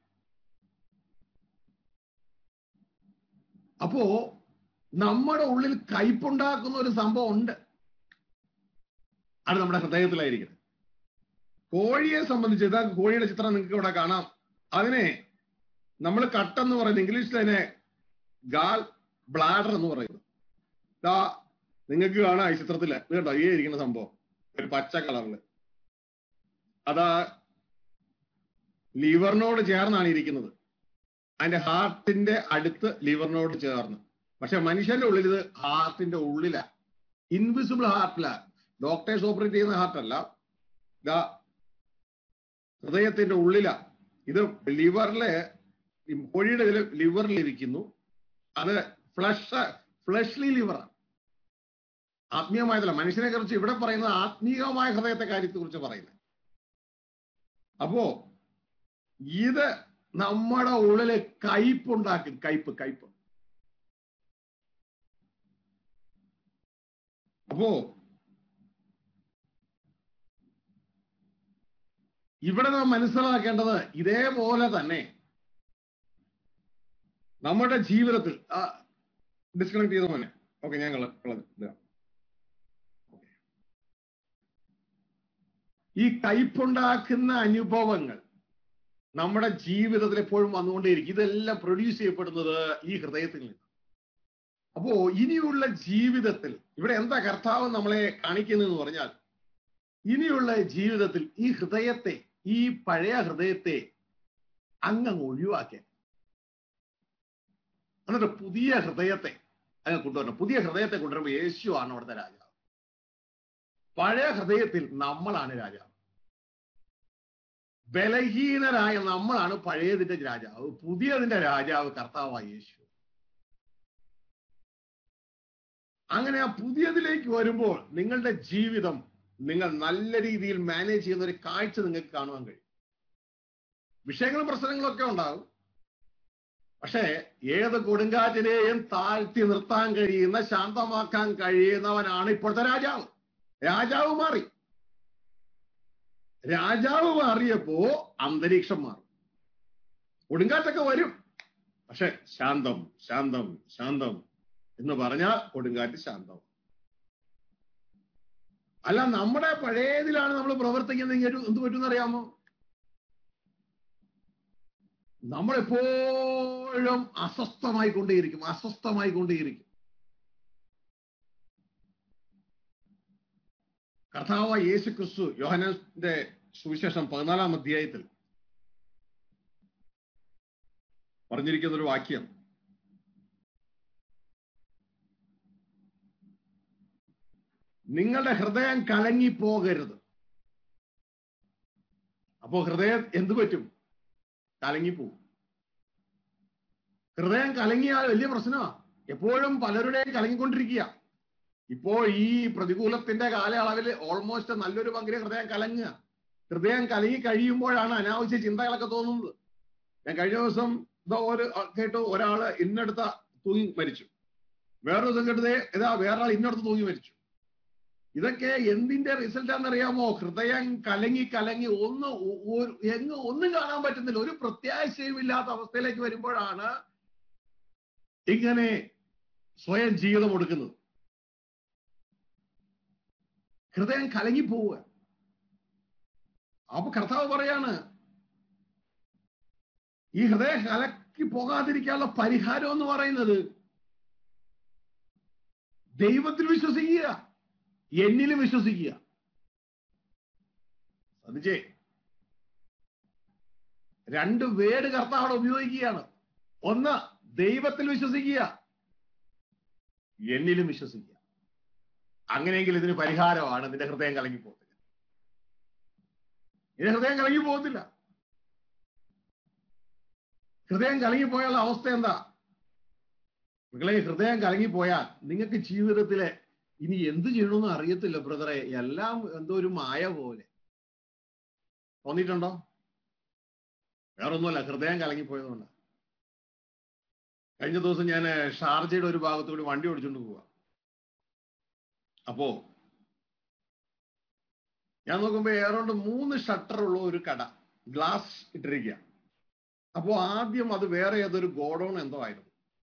അപ്പോ നമ്മുടെ ഉള്ളിൽ കയ്പുണ്ടാക്കുന്ന ഒരു സംഭവം ഉണ്ട് അത് നമ്മുടെ ഹൃദയത്തിലായിരിക്കണം കോഴിയെ സംബന്ധിച്ച് ഇതാ കോഴിയുടെ ചിത്രം നിങ്ങൾക്ക് ഇവിടെ കാണാം അതിനെ നമ്മൾ കട്ടെന്ന് പറയുന്നത് ഇംഗ്ലീഷിൽ അതിനെ ഗാൽ ബ്ലാഡർ എന്ന് പറയുന്നു ദാ നിങ്ങൾക്ക് കാണാം ഈ ചിത്രത്തില് ഇത് കണ്ടോ ഈ ഇരിക്കുന്ന സംഭവം ഒരു പച്ച കളറില് അതാ ലിവറിനോട് ചേർന്നാണ് ഇരിക്കുന്നത് അതിന്റെ ഹാർട്ടിന്റെ അടുത്ത് ലിവറിനോട് ചേർന്ന് പക്ഷെ മനുഷ്യന്റെ ഉള്ളിൽ ഇത് ഹാർട്ടിന്റെ ഉള്ളിലാ ഇൻവിസിബിൾ ഹാർട്ടിലാ ഡോക്ടേഴ്സ് ഓപ്പറേറ്റ് ചെയ്യുന്ന ഹാർട്ടല്ല ഇതാ ഹൃദയത്തിന്റെ ഉള്ളിലാ ഇത് ലിവറിലെ കോഴിയുടെ ഇതിൽ ലിവറിൽ ഇരിക്കുന്നു അത് ഫ്ലഷ് ഫ്ലഷ്ലി ലിവറാണ് ആത്മീയമായതല്ല മനുഷ്യനെ കുറിച്ച് ഇവിടെ പറയുന്നത് ആത്മീയമായ ഹൃദയത്തെ കാര്യത്തെ കുറിച്ച് പറയുന്നത് അപ്പോ ഇത് നമ്മുടെ ഉള്ളില് കയ്പുണ്ടാക്കും കയ്പ് കയ്പ് അപ്പോ ഇവിടെ നാം മനസ്സിലാക്കേണ്ടത് ഇതേപോലെ തന്നെ നമ്മുടെ ജീവിതത്തിൽ ഡിസ്കണക്ട് ചെയ്ത മോനെ ഓക്കെ ഞാൻ കള കളഞ്ഞു ഇതാ. ഈ കയ്പുണ്ടാക്കുന്ന അനുഭവങ്ങൾ നമ്മുടെ ജീവിതത്തിൽ എപ്പോഴും വന്നുകൊണ്ടേയിരിക്കും ഇതെല്ലാം പ്രൊഡ്യൂസ് ചെയ്യപ്പെടുന്നത് ഈ ഹൃദയത്തിൽ നിന്ന് അപ്പോ ഇനിയുള്ള ജീവിതത്തിൽ ഇവിടെ എന്താ കർത്താവ് നമ്മളെ കാണിക്കുന്നതെന്ന് പറഞ്ഞാൽ ഇനിയുള്ള ജീവിതത്തിൽ ഈ ഹൃദയത്തെ ഈ പഴയ ഹൃദയത്തെ അങ്ങ് ഒഴിവാക്കാൻ എന്നിട്ട് പുതിയ ഹൃദയത്തെ അങ്ങ് കൊണ്ടുവരണം പുതിയ ഹൃദയത്തെ കൊണ്ടുവരുമ്പോൾ യേശു ആണ് അവിടുത്തെ രാജാവ് പഴയ ഹൃദയത്തിൽ നമ്മളാണ് രാജാവ് ബലഹീനരായ നമ്മളാണ് പഴയതിന്റെ രാജാവ് പുതിയതിന്റെ രാജാവ് കർത്താവായ യേശു അങ്ങനെ ആ പുതിയതിലേക്ക് വരുമ്പോൾ നിങ്ങളുടെ ജീവിതം നിങ്ങൾ നല്ല രീതിയിൽ മാനേജ് ചെയ്യുന്ന ഒരു കാഴ്ച നിങ്ങൾക്ക് കാണുവാൻ കഴിയും വിഷയങ്ങളും പ്രശ്നങ്ങളും ഒക്കെ ഉണ്ടാകും പക്ഷേ ഏത് കൊടുങ്കാറ്റിനെയും താഴ്ത്തി നിർത്താൻ കഴിയുന്ന ശാന്തമാക്കാൻ കഴിയുന്നവനാണ് ഇപ്പോഴത്തെ രാജാവ് രാജാവ് മാറി രാജാവ് മാറിയപ്പോ അന്തരീക്ഷം മാറും കൊടുങ്കാറ്റൊക്കെ വരും പക്ഷെ ശാന്തം ശാന്തം ശാന്തം എന്ന് പറഞ്ഞാൽ കൊടുങ്കാറ്റ് ശാന്തം അല്ല നമ്മുടെ പഴയതിലാണ് നമ്മൾ പ്രവർത്തിക്കുന്നതെങ്കിൽ എന്ത് പറ്റുമെന്ന് അറിയാമോ നമ്മളെപ്പോഴും അസ്വസ്ഥമായി കൊണ്ടേയിരിക്കും അസ്വസ്ഥമായി കൊണ്ടേയിരിക്കും കർത്താവ് യേശു ക്രിസ്തു യോഹനന്റെ സുവിശേഷം പതിനാലാം അധ്യായത്തിൽ പറഞ്ഞിരിക്കുന്ന ഒരു വാക്യം നിങ്ങളുടെ ഹൃദയം കലങ്ങിപ്പോകരുത് അപ്പോ ഹൃദയം എന്തു പറ്റും കലങ്ങിപ്പോവും ഹൃദയം കലങ്ങിയാൽ വലിയ പ്രശ്നമാണ് എപ്പോഴും പലരുടെയും കലങ്ങിക്കൊണ്ടിരിക്കുക ഇപ്പോ ഈ പ്രതികൂലത്തിന്റെ കാലയളവിൽ ഓൾമോസ്റ്റ് നല്ലൊരു പങ്കിന് ഹൃദയം കലങ്ങുക ഹൃദയം കലങ്ങി കഴിയുമ്പോഴാണ് അനാവശ്യ ചിന്തകളൊക്കെ തോന്നുന്നത് ഞാൻ കഴിഞ്ഞ ദിവസം ഇതാ ഒരു കേട്ടു ഒരാള് ഇന്നടുത്ത തൂങ്ങി മരിച്ചു വേറൊരു ദിവസം കേട്ടതേ ഇതാ വേറൊരാൾ ഇന്നടുത്ത് തൂങ്ങി മരിച്ചു ഇതൊക്കെ എന്തിന്റെ റിസൾട്ട് ആണെന്നറിയാമോ ഹൃദയം കലങ്ങി കലങ്ങി ഒന്ന് എങ്ങ് ഒന്നും കാണാൻ പറ്റുന്നില്ല ഒരു പ്രത്യാശയും ഇല്ലാത്ത അവസ്ഥയിലേക്ക് വരുമ്പോഴാണ് ഇങ്ങനെ സ്വയം ജീവിതം കൊടുക്കുന്നത് ഹൃദയം കലങ്ങി പോവുക അപ്പൊ കർത്താവ് പറയാണ് ഈ ഹൃദയം കലക്കി പോകാതിരിക്കാനുള്ള പരിഹാരം എന്ന് പറയുന്നത് ദൈവത്തിൽ വിശ്വസിക്കുക എന്നിലും വിശ്വസിക്കുക ശ്രദ്ധിച്ചേ രണ്ട് വേട് കർത്താവ് ഉപയോഗിക്കുകയാണ് ഒന്ന് ദൈവത്തിൽ വിശ്വസിക്കുക എന്നിലും വിശ്വസിക്കുക അങ്ങനെയെങ്കിൽ ഇതിന് പരിഹാരമാണ് നിന്റെ ഹൃദയം കലങ്ങി പോകത്തില്ല നിന്റെ ഹൃദയം കലങ്ങി പോകത്തില്ല ഹൃദയം കലങ്ങിപ്പോയാലുള്ള അവസ്ഥ എന്താ നിങ്ങളെ ഹൃദയം കലങ്ങിപ്പോയാൽ നിങ്ങൾക്ക് ജീവിതത്തിലെ ഇനി എന്ത് ചെയ്യണമെന്ന് അറിയത്തില്ല ബ്രദറെ എല്ലാം എന്തോ ഒരു മായ പോലെ തോന്നിയിട്ടുണ്ടോ വേറൊന്നുമല്ല ഹൃദയം കലങ്ങിപ്പോയതുകൊണ്ട് കഴിഞ്ഞ ദിവസം ഞാൻ ഷാർജയുടെ ഒരു ഭാഗത്തുകൂടി വണ്ടി ഓടിച്ചുകൊണ്ട് പോവാ അപ്പോ ഞാൻ നോക്കുമ്പോ ഏറോണ്ട് മൂന്ന് ഷട്ടർ ഉള്ള ഒരു കട ഗ്ലാസ് ഇട്ടിരിക്കുക അപ്പോ ആദ്യം അത് വേറെ ഏതൊരു ഗോഡൌൺ എന്തോ ആയിരുന്നു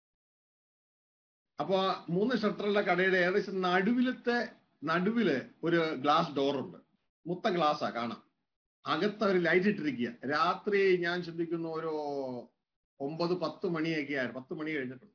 അപ്പൊ ആ മൂന്ന് ഷട്ടറുള്ള കടയുടെ ഏകദേശം നടുവിലത്തെ നടുവില് ഒരു ഗ്ലാസ് ഡോർ ഉണ്ട് മുത്ത ഗ്ലാസ്സാ കാണാം അകത്ത് ഒരു ലൈറ്റ് ഇട്ടിരിക്കുക രാത്രി ഞാൻ ചിന്തിക്കുന്നു ഒരു ഒമ്പത് പത്ത് മണിയൊക്കെ ആയിരുന്നു പത്ത് മണി കഴിഞ്ഞിട്ടുണ്ട്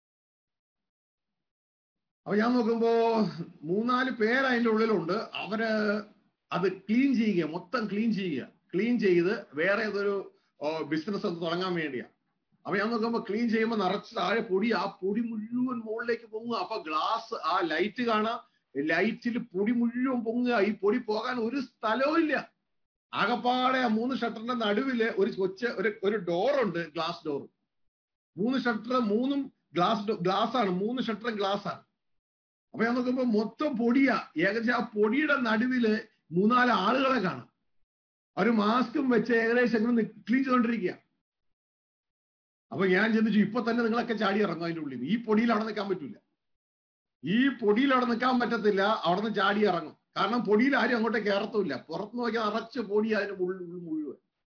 അപ്പൊ ഞാൻ നോക്കുമ്പോ മൂന്നാല് പേര് അതിന്റെ ഉള്ളിലുണ്ട് അവര് അത് ക്ലീൻ ചെയ്യുക മൊത്തം ക്ലീൻ ചെയ്യുക ക്ലീൻ ചെയ്ത് വേറെ ഏതൊരു ബിസിനസ് ഒന്ന് തുടങ്ങാൻ വേണ്ടിയാ അപ്പൊ ഞാൻ നോക്കുമ്പോ ക്ലീൻ ചെയ്യുമ്പോൾ നിറച്ച് താഴെ പൊടി ആ പൊടി മുഴുവൻ മുകളിലേക്ക് പൊങ്ങുക അപ്പൊ ഗ്ലാസ് ആ ലൈറ്റ് കാണാം ലൈറ്റിൽ പൊടി മുഴുവൻ പൊങ്ങുക ഈ പൊടി പോകാൻ ഒരു സ്ഥലവും ഇല്ല ആകപ്പാടെ ആ മൂന്ന് ഷട്ടറിന്റെ നടുവില് ഒരു കൊച്ച് ഒരു ഒരു ഡോർ ഉണ്ട് ഗ്ലാസ് ഡോർ മൂന്ന് ഷട്ടർ മൂന്നും ഗ്ലാസ് ഗ്ലാസ് ആണ് മൂന്ന് ഷട്ടറും ഗ്ലാസ് ആണ് അപ്പൊ ഞാൻ നോക്കുമ്പോ മൊത്തം പൊടിയാ ഏകദേശം ആ പൊടിയുടെ നടുവില് മൂന്നാല് ആളുകളെ കാണാം അവര് മാസ്കും വെച്ച് ഏകദേശം ഇങ്ങനെ ക്ലീൻ ചെയ്തോണ്ടിരിക്കുക അപ്പൊ ഞാൻ ചിന്തിച്ചു ഇപ്പൊ തന്നെ നിങ്ങളൊക്കെ ചാടി ഇറങ്ങും അതിന്റെ ഉള്ളിൽ ഈ പൊടിയിൽ അവിടെ നിൽക്കാൻ പറ്റൂല ഈ പൊടിയിൽ അവിടെ നിൽക്കാൻ പറ്റത്തില്ല അവിടെ നിന്ന് ചാടി ഇറങ്ങും കാരണം പൊടിയിൽ ആരും അങ്ങോട്ട് കയറത്തുമില്ല പുറത്ത് നോക്കിയാൽ നിറച്ച് പൊടി അതിന് ഉള്ളിൽ മുഴുവൻ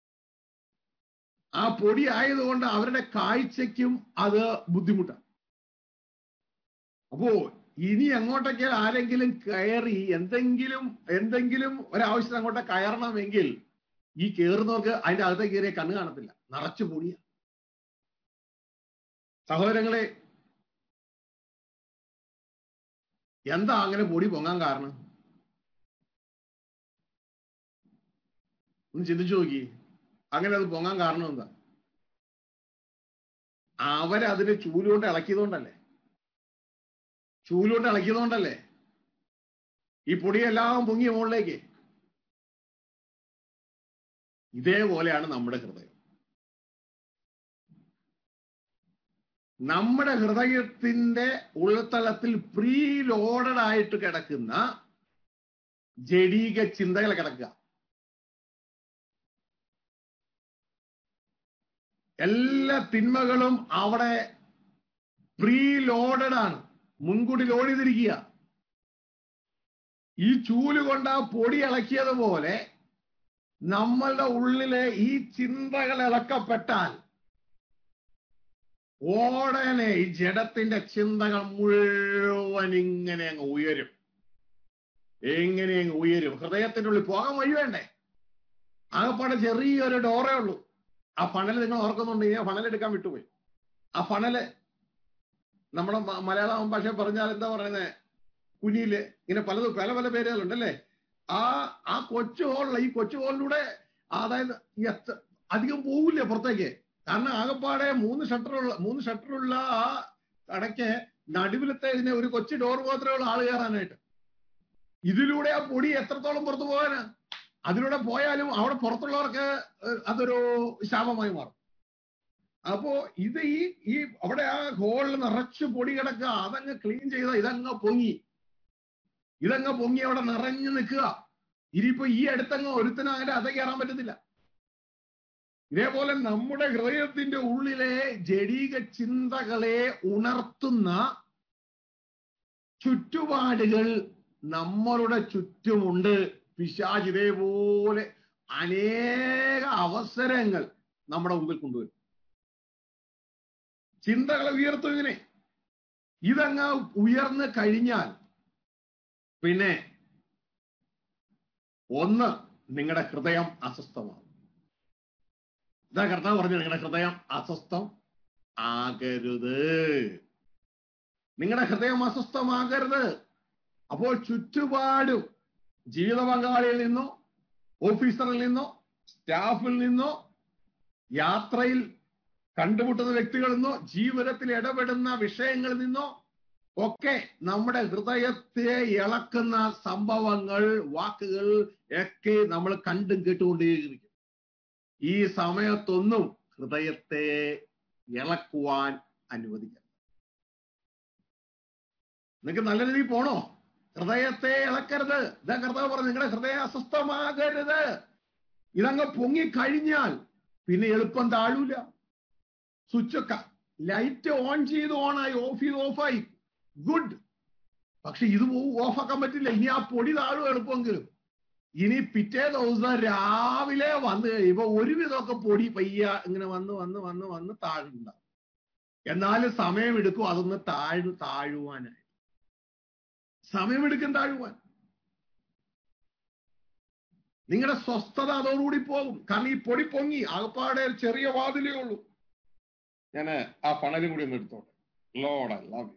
ആ പൊടി ആയതുകൊണ്ട് അവരുടെ കാഴ്ചയ്ക്കും അത് ബുദ്ധിമുട്ടാണ് അപ്പോ ഇനി അങ്ങോട്ടൊക്കെ ആരെങ്കിലും കയറി എന്തെങ്കിലും എന്തെങ്കിലും ഒരാവശ്യത്തിന് അങ്ങോട്ട് കയറണമെങ്കിൽ ഈ കയറുന്നവർക്ക് അതിന്റെ അകത്തേക്ക് കയറിയ കണ്ണ് കാണത്തില്ല നിറച്ചു പൊടിയ സഹോദരങ്ങളെ എന്താ അങ്ങനെ പൊടി പൊങ്ങാൻ കാരണം ഒന്ന് ചിന്തിച്ചു നോക്കി അങ്ങനെ അത് പൊങ്ങാൻ കാരണം എന്താ അവരതിന് ചൂലുകൊണ്ട് ഇളക്കിയതുകൊണ്ടല്ലേ ചൂലുകൊണ്ട് ഇളക്കിയതുകൊണ്ടല്ലേ ഈ പൊടിയെല്ലാം പൊങ്ങിയ മുകളിലേക്ക് ഇതേപോലെയാണ് നമ്മുടെ ഹൃദയം നമ്മുടെ ഹൃദയത്തിന്റെ ഉൾത്തളത്തിൽ പ്രീ ലോഡഡ് ആയിട്ട് കിടക്കുന്ന ജഡീക ചിന്തകൾ കിടക്കുക എല്ലാ തിന്മകളും അവിടെ പ്രീ ലോഡഡ് ആണ് മുൻകൂട്ടി ലോഡ് ചെയ്തിരിക്കുക ഈ ചൂല് കൊണ്ട് ആ പൊടി ഇളക്കിയതുപോലെ നമ്മളുടെ ഉള്ളിലെ ഈ ചിന്തകൾ ഇളക്കപ്പെട്ടാൽ ഓടനെ ഈ ജഡത്തിന്റെ ചിന്തകൾ മുഴുവൻ ഇങ്ങനെ അങ്ങ് ഉയരും എങ്ങനെ അങ്ങ് ഉയരും ഹൃദയത്തിന്റെ ഉള്ളിൽ പോകാൻ വഴി വേണ്ടേ ആകപ്പാടെ ചെറിയൊരു ഡോറേ ഉള്ളൂ ആ ഫണൽ നിങ്ങൾ ഓർക്കുന്നുണ്ടെങ്കിൽ ആ ഫണൽ എടുക്കാൻ വിട്ടുപോയി ആ ഫണല് നമ്മുടെ മലയാളം ഭാഷ പറഞ്ഞാൽ എന്താ പറയുന്നത് കുനിയില് ഇങ്ങനെ പലതും പല പല പേരുകളുണ്ടല്ലേ ആ ആ കൊച്ചു ഹോളിലെ ഈ കൊച്ചു ഹോളിലൂടെ അതായത് എത്ര അധികം പോവില്ല പുറത്തേക്ക് കാരണം ആകപ്പാടെ മൂന്ന് ഷട്ടറുള്ള മൂന്ന് ഷട്ടറുള്ള ആ കടയ്ക്ക് നടുവിലത്തെ ഇതിനെ ഒരു കൊച്ചു ഡോർ മാത്രമേ ഉള്ളൂ ആള് കയറാനായിട്ട് ഇതിലൂടെ ആ പൊടി എത്രത്തോളം പുറത്തു പോകാനാ അതിലൂടെ പോയാലും അവിടെ പുറത്തുള്ളവർക്ക് അതൊരു ശാപമായി മാറും അപ്പോ ഇത് ഈ ഈ അവിടെ ആ ഹോളിൽ നിറച്ച് പൊടി കിടക്കുക അതങ്ങ് ക്ലീൻ ചെയ്ത ഇതങ്ങ് പൊങ്ങി ഇതങ്ങ് പൊങ്ങി അവിടെ നിറഞ്ഞു നിൽക്കുക ഇനിയിപ്പോ ഈ അടുത്തങ്ങ് ഒരുത്തനായിട്ട് അത് കയറാൻ പറ്റത്തില്ല ഇതേപോലെ നമ്മുടെ ഹൃദയത്തിന്റെ ഉള്ളിലെ ജഡീക ചിന്തകളെ ഉണർത്തുന്ന ചുറ്റുപാടുകൾ നമ്മളുടെ ചുറ്റുമുണ്ട് പിശാജ് ഇതേപോലെ അനേക അവസരങ്ങൾ നമ്മുടെ മുമ്പിൽ കൊണ്ടുവരും ചിന്തകളെ ഉയർത്തും ഇതിനെ ഇതങ്ങ് ഉയർന്നു കഴിഞ്ഞാൽ പിന്നെ ഒന്ന് നിങ്ങളുടെ ഹൃദയം അസ്വസ്ഥമാകും ഇതാ കർത്താവ് പറഞ്ഞു നിങ്ങളുടെ ഹൃദയം അസ്വസ്ഥം ആകരുത് നിങ്ങളുടെ ഹൃദയം അസ്വസ്ഥമാകരുത് അപ്പോൾ ചുറ്റുപാടും ജീവിത പങ്കാളിയിൽ നിന്നോ ഓഫീസറിൽ നിന്നോ സ്റ്റാഫിൽ നിന്നോ യാത്രയിൽ കണ്ടുമുട്ടുന്ന വ്യക്തികളിൽ നിന്നോ ജീവിതത്തിൽ ഇടപെടുന്ന വിഷയങ്ങളിൽ നിന്നോ ഒക്കെ നമ്മുടെ ഹൃദയത്തെ ഇളക്കുന്ന സംഭവങ്ങൾ വാക്കുകൾ ഒക്കെ നമ്മൾ കണ്ടും കേട്ടുകൊണ്ടേയിരിക്കും ഈ സമയത്തൊന്നും ഹൃദയത്തെ ഇളക്കുവാൻ അനുവദിക്കണം നിങ്ങൾക്ക് നല്ല രീതിയിൽ പോണോ ഹൃദയത്തെ ഇളക്കരുത് ഇതാ കർത്താവ് പറഞ്ഞു നിങ്ങളുടെ ഹൃദയം അസ്വസ്ഥമാകരുത് ഇതങ്ങ് പൊങ്ങിക്കഴിഞ്ഞാൽ പിന്നെ എളുപ്പം താഴൂല സ്വിച്ചൊക്കെ ലൈറ്റ് ഓൺ ചെയ്ത് ഓണായി ഓഫ് ചെയ്ത് ഓഫായി ഗുഡ് പക്ഷെ ഇത് ഓഫാക്കാൻ പറ്റില്ല ഇനി ആ പൊടി താഴും എളുപ്പമെങ്കിലും ഇനി പിറ്റേ ദിവസം രാവിലെ വന്നു കഴിയുമ്പോ ഒരുവിധമൊക്കെ പൊടി പയ്യ ഇങ്ങനെ വന്ന് വന്ന് വന്ന് വന്ന് താഴുണ്ടാവും എന്നാലും സമയമെടുക്കും അതൊന്ന് താഴു താഴുവാനായി സമയമെടുക്കും താഴുവാൻ നിങ്ങളുടെ സ്വസ്ഥത അതോടുകൂടി പോകും കാരണം ഈ പൊടി പൊങ്ങി ആകപ്പാടെ ഒരു ചെറിയ വാതിലേ ഉള്ളൂ ഞാൻ ആ പണലും കൂടി ഒന്ന് എടുത്തോട്ടെ Lord I love you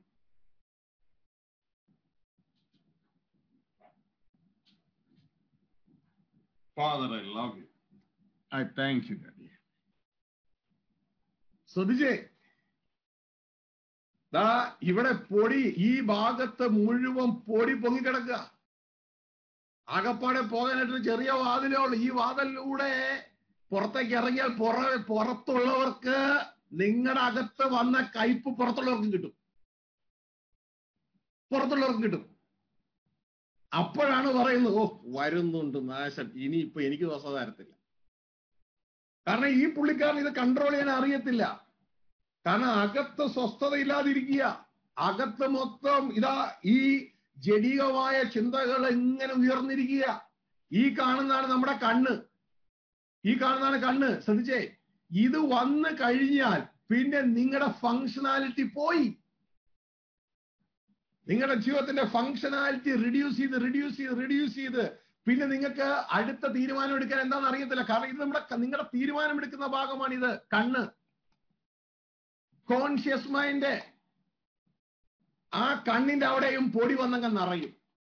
Father, I love you. I thank you, Daddy. ശ്രദ്ധിച്ചേ ദാ ഇവിടെ പൊടി ഈ ഭാഗത്ത് മുഴുവൻ പൊടി പൊങ്ങിക്കിടക്കുക ആകപ്പാടെ പോകാനായിട്ട് ചെറിയ വാതിലേ ഉള്ളൂ ഈ വാതിലൂടെ പുറത്തേക്ക് ഇറങ്ങിയാൽ പുറ പുറത്തുള്ളവർക്ക് നിങ്ങളുടെ അകത്ത് വന്ന കയ്പ് പുറത്തുള്ളവർക്കും കിട്ടും പുറത്തുള്ളവർക്കും കിട്ടും അപ്പോഴാണ് പറയുന്നത് ഓ വരുന്നുണ്ട് നാശം ഇനിയിപ്പോ എനിക്ക് ദോശ തരത്തില്ല കാരണം ഈ പുള്ളിക്കാരൻ ഇത് കൺട്രോൾ ചെയ്യാൻ അറിയത്തില്ല കാരണം അകത്ത് സ്വസ്ഥത ഇല്ലാതിരിക്കുക അകത്ത് മൊത്തം ഇതാ ഈ ജഡികമായ ചിന്തകൾ ഇങ്ങനെ ഉയർന്നിരിക്കുക ഈ കാണുന്നതാണ് നമ്മുടെ കണ്ണ് ഈ കാണുന്നതാണ് കണ്ണ് ശ്രദ്ധിച്ചേ ഇത് വന്നു കഴിഞ്ഞാൽ പിന്നെ നിങ്ങളുടെ ഫങ്ഷനാലിറ്റി പോയി നിങ്ങളുടെ ജീവിതത്തിന്റെ ഫങ്ഷനാലിറ്റി റിഡ്യൂസ് ചെയ്ത് റിഡ്യൂസ് ചെയ്ത് റിഡ്യൂസ് ചെയ്ത് പിന്നെ നിങ്ങൾക്ക് അടുത്ത തീരുമാനം എടുക്കാൻ എന്താണെന്ന് അറിയത്തില്ല കാരണം ഇത് നമ്മുടെ നിങ്ങളുടെ തീരുമാനം എടുക്കുന്ന ഭാഗമാണ് ഇത് കണ്ണ് കോൺഷ്യസ് മൈൻഡ് ആ കണ്ണിന്റെ അവിടെയും പൊടി വന്നങ്ങ് നിറയും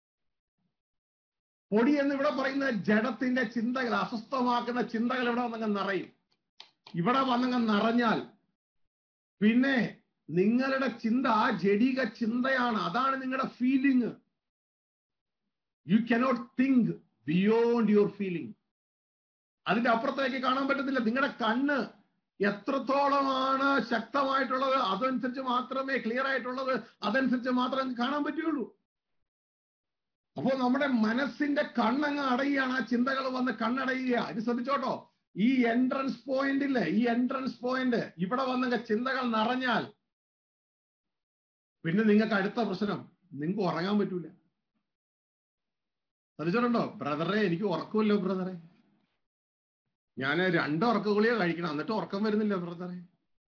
പൊടി എന്ന് ഇവിടെ പറയുന്ന ജഡത്തിന്റെ ചിന്തകൾ അസ്വസ്ഥമാക്കുന്ന ചിന്തകൾ ഇവിടെ വന്നങ്ങ് നിറയും ഇവിടെ വന്നങ്ങ് നിറഞ്ഞാൽ പിന്നെ നിങ്ങളുടെ ചിന്ത ആ ജഡിക ചിന്തയാണ് അതാണ് നിങ്ങളുടെ feeling you cannot think beyond your feeling അതിന്റെ അപ്പുറത്തേക്ക് കാണാൻ പറ്റത്തില്ല നിങ്ങളുടെ കണ്ണ് എത്രത്തോളമാണ് ശക്തമായിട്ടുള്ളത് അതനുസരിച്ച് മാത്രമേ ക്ലിയർ ആയിട്ടുള്ളത് അതനുസരിച്ച് മാത്രമേ കാണാൻ പറ്റുള്ളൂ അപ്പോ നമ്മുടെ മനസ്സിന്റെ കണ്ണങ്ങ് അടയുകയാണ് ആ ചിന്തകൾ വന്ന് കണ്ണടയുക ഇത് ശ്രദ്ധിച്ചോട്ടോ ഈ എൻട്രൻസ് പോയിന്റ് ഇല്ലേ ഈ എൻട്രൻസ് പോയിന്റ് ഇവിടെ വന്നങ്ങ് ചിന്തകൾ നിറഞ്ഞാൽ പിന്നെ നിങ്ങൾക്ക് അടുത്ത പ്രശ്നം നിങ്ങൾക്ക് ഉറങ്ങാൻ പറ്റൂല ശ്രദ്ധിച്ചിട്ടുണ്ടോ ബ്രദറെ എനിക്ക് ഉറക്കമില്ലോ ബ്രദറെ ഞാൻ രണ്ട് ഉറക്ക ഗുളിക കഴിക്കണം എന്നിട്ട് ഉറക്കം വരുന്നില്ല ബ്രദറെ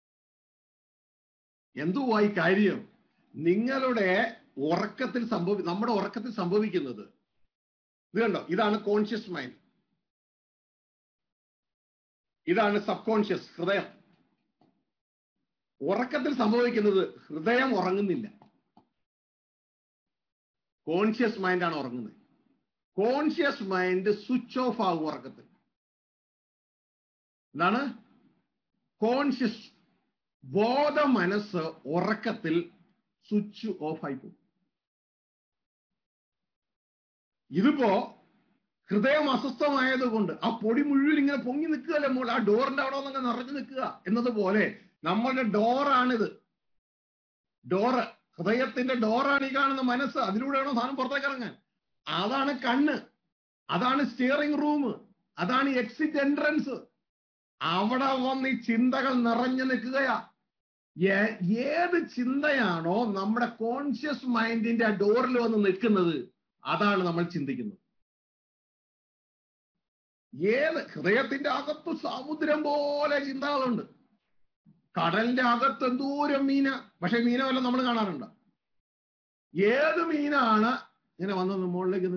എന്തുവാ ഈ കാര്യം നിങ്ങളുടെ ഉറക്കത്തിൽ സംഭവി നമ്മുടെ ഉറക്കത്തിൽ സംഭവിക്കുന്നത് ഇത് കണ്ടോ ഇതാണ് കോൺഷ്യസ് മൈൻഡ് ഇതാണ് സബ് കോൺഷ്യസ് ഹൃദയം ഉറക്കത്തിൽ സംഭവിക്കുന്നത് ഹൃദയം ഉറങ്ങുന്നില്ല കോൺഷ്യസ് മൈൻഡാണ് ഉറങ്ങുന്നത് കോൺഷ്യസ് മൈൻഡ് സ്വിച്ച് ഓഫ് ആകും ഉറക്കത്തിൽ എന്താണ് കോൺഷ്യസ് ബോധ മനസ്സ് ഉറക്കത്തിൽ സ്വിച്ച് ഓഫ് ആയി പോകും ഇതിപ്പോ ഹൃദയം അസ്വസ്ഥമായത് കൊണ്ട് ആ പൊടി മുഴുവൻ ഇങ്ങനെ പൊങ്ങി നിൽക്കുകയല്ലേ മോൾ ആ ഡോറിന്റെ അവിടെ ഒന്നങ്ങ് നിറഞ്ഞു നിൽക്കുക എന്നതുപോലെ നമ്മളുടെ ഡോറാണിത് ഡോറ് ഹൃദയത്തിന്റെ ഡോറാണ് ഈ കാണുന്ന മനസ്സ് അതിലൂടെയാണോ സാധനം പുറത്തേക്ക് ഇറങ്ങാൻ അതാണ് കണ്ണ് അതാണ് സ്റ്റിയറിംഗ് റൂം അതാണ് എക്സിറ്റ് എൻട്രൻസ് അവിടെ വന്ന് ഈ ചിന്തകൾ നിറഞ്ഞു നിൽക്കുകയാ ഏത് ചിന്തയാണോ നമ്മുടെ കോൺഷ്യസ് മൈൻഡിന്റെ ആ ഡോറിൽ വന്ന് നിൽക്കുന്നത് അതാണ് നമ്മൾ ചിന്തിക്കുന്നത് ഏത് ഹൃദയത്തിന്റെ അകത്ത് സമുദ്രം പോലെ ചിന്തകളുണ്ട് കടലിന്റെ അകത്ത് എന്തോരം മീന പക്ഷെ മീന വല്ല നമ്മൾ കാണാറുണ്ട് ഏത് മീനാണ് ഇങ്ങനെ വന്ന് മുകളിലേക്ക്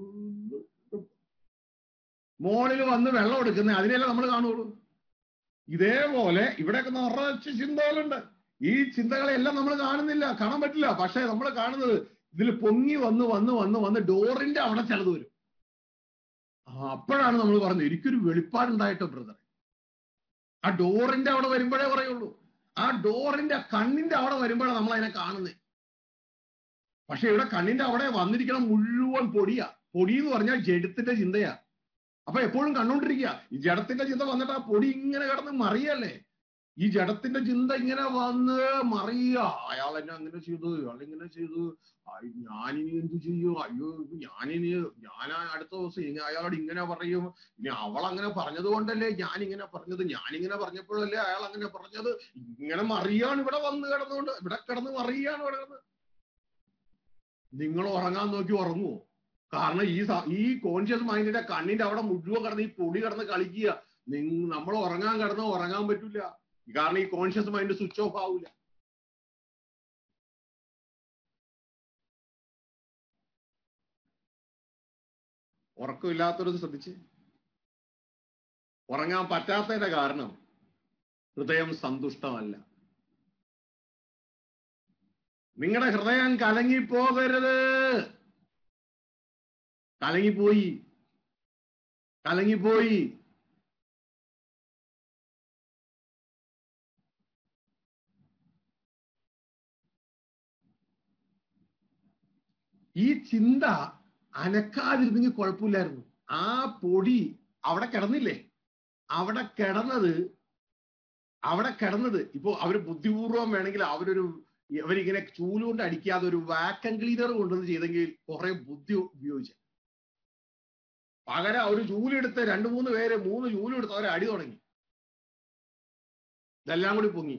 മോളിൽ വന്ന് വെള്ളം എടുക്കുന്നത് അതിനെല്ലാം നമ്മൾ കാണുള്ളൂ ഇതേപോലെ ഇവിടെയൊക്കെ നിറച്ച് ചിന്തകളുണ്ട് ഈ ചിന്തകളെല്ലാം നമ്മൾ കാണുന്നില്ല കാണാൻ പറ്റില്ല പക്ഷെ നമ്മൾ കാണുന്നത് ഇതിൽ പൊങ്ങി വന്ന് വന്ന് വന്ന് വന്ന് ഡോറിന്റെ അവിടെ ചിലത് വരും അപ്പോഴാണ് നമ്മൾ പറഞ്ഞത് എനിക്കൊരു വെളിപ്പാടുണ്ടായിട്ടോ ബ്രദർ ആ ഡോറിന്റെ അവിടെ വരുമ്പോഴേ പറയുള്ളൂ ആ ഡോറിന്റെ കണ്ണിന്റെ അവിടെ വരുമ്പോഴാണ് നമ്മൾ അതിനെ കാണുന്നത് പക്ഷെ ഇവിടെ കണ്ണിന്റെ അവിടെ വന്നിരിക്കണം മുഴുവൻ പൊടിയാ പൊടി എന്ന് പറഞ്ഞാൽ ജഡത്തിന്റെ ചിന്തയാ അപ്പൊ എപ്പോഴും കണ്ടോണ്ടിരിക്കുക ഈ ജഡത്തിന്റെ ചിന്ത വന്നിട്ട് ആ പൊടി ഇങ്ങനെ കിടന്ന് മറിയല്ലേ ഈ ജഡത്തിന്റെ ചിന്ത ഇങ്ങനെ വന്ന് മറിയുക അയാൾ എന്നെ അങ്ങനെ ചെയ്തു അയാൾ ഇങ്ങനെ ചെയ്തു അയ് ഞാനിനി എന്തു ചെയ്യും അയ്യോ ഇത് ഞാനിനി ഞാൻ അടുത്ത ദിവസം ഇനി അയാളോട് ഇങ്ങനെ പറയും ഇനി അവൾ അങ്ങനെ പറഞ്ഞത് കൊണ്ടല്ലേ ഞാൻ ഇങ്ങനെ പറഞ്ഞത് ഞാനിങ്ങനെ പറഞ്ഞപ്പോഴല്ലേ അയാൾ അങ്ങനെ പറഞ്ഞത് ഇങ്ങനെ മറിയാണ് ഇവിടെ വന്ന് കിടന്നുകൊണ്ട് ഇവിടെ കിടന്ന് മറിയാണ് ഇവിടെ കിടന്ന് നിങ്ങൾ ഉറങ്ങാൻ നോക്കി ഉറങ്ങുവോ കാരണം ഈ സ- ഈ കോൺഷ്യസ് മൈൻഡിന്റെ കണ്ണിന്റെ അവിടെ മുഴുവൻ കിടന്ന് ഈ പൊടി കിടന്ന് കളിക്കുക നിങ്ങ നമ്മൾ ഉറങ്ങാൻ കിടന്ന് ഉറങ്ങാൻ പറ്റൂല കാരണം ഈ കോൺഷ്യസ് മൈൻഡ് സ്വിച്ച് ഓഫ് ആവൂല ഉറക്കമില്ലാത്തവരത് ശ്രദ്ധിച്ച് ഉറങ്ങാൻ പറ്റാത്തതിന്റെ കാരണം ഹൃദയം സന്തുഷ്ടമല്ല നിങ്ങളുടെ ഹൃദയം കലങ്ങിപ്പോകരുത് കലങ്ങിപ്പോയി കലങ്ങിപ്പോയി ഈ ചിന്ത അനക്കാതിരുന്നെങ്കിൽ കുഴപ്പമില്ലായിരുന്നു ആ പൊടി അവിടെ കിടന്നില്ലേ അവിടെ കിടന്നത് അവിടെ കിടന്നത് ഇപ്പോ അവര് ബുദ്ധിപൂർവം വേണമെങ്കിൽ അവരൊരു അവരിങ്ങനെ ചൂലുകൊണ്ട് അടിക്കാതെ ഒരു വാക്കം ക്ലീനർ കൊണ്ടുവന്ന് ചെയ്തെങ്കിൽ കുറെ ബുദ്ധി ഉപയോഗിച്ച് പകരം ഒരു ചൂലെടുത്ത് രണ്ടു മൂന്ന് പേര് മൂന്ന് ചൂലെടുത്ത് അവരെ അടി തുടങ്ങി ഇതെല്ലാം കൂടി പൊങ്ങി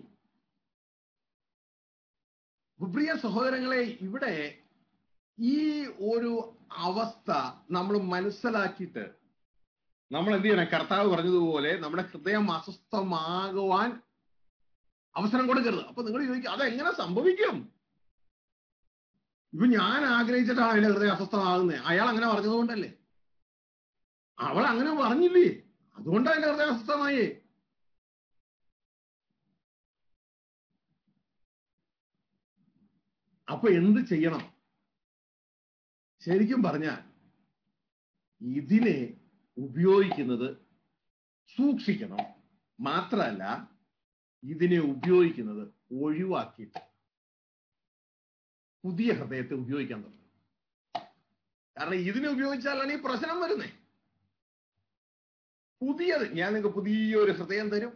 പ്രിയ സഹോദരങ്ങളെ ഇവിടെ ഈ ഒരു അവസ്ഥ നമ്മൾ മനസ്സിലാക്കിയിട്ട് നമ്മൾ എന്ത് ചെയ്യണം കർത്താവ് പറഞ്ഞതുപോലെ നമ്മുടെ ഹൃദയം അസ്വസ്ഥമാകുവാൻ അവസരം കൊടുക്കരുത് അപ്പൊ നിങ്ങൾ ചോദിക്കും അതെങ്ങനെ സംഭവിക്കും ഇപ്പൊ ഞാൻ ആഗ്രഹിച്ചിട്ടാണ് എന്റെ ഹൃദയം അസ്വസ്ഥമാകുന്നത് അയാൾ അങ്ങനെ പറഞ്ഞതുകൊണ്ടല്ലേ അവൾ അങ്ങനെ പറഞ്ഞില്ലേ അതുകൊണ്ടാണ് എന്റെ ഹൃദയം അസ്വസ്ഥമായേ അപ്പൊ എന്ത് ചെയ്യണം ശരിക്കും പറഞ്ഞാൽ ഇതിനെ ഉപയോഗിക്കുന്നത് സൂക്ഷിക്കണം മാത്രമല്ല ഇതിനെ ഉപയോഗിക്കുന്നത് ഒഴിവാക്കിയിട്ട് പുതിയ ഹൃദയത്തെ ഉപയോഗിക്കാൻ തുടങ്ങും കാരണം ഇതിനെ ഉപയോഗിച്ചാലാണ് ഈ പ്രശ്നം വരുന്നേ പുതിയത് ഞാൻ നിങ്ങൾക്ക് പുതിയൊരു ഹൃദയം തരും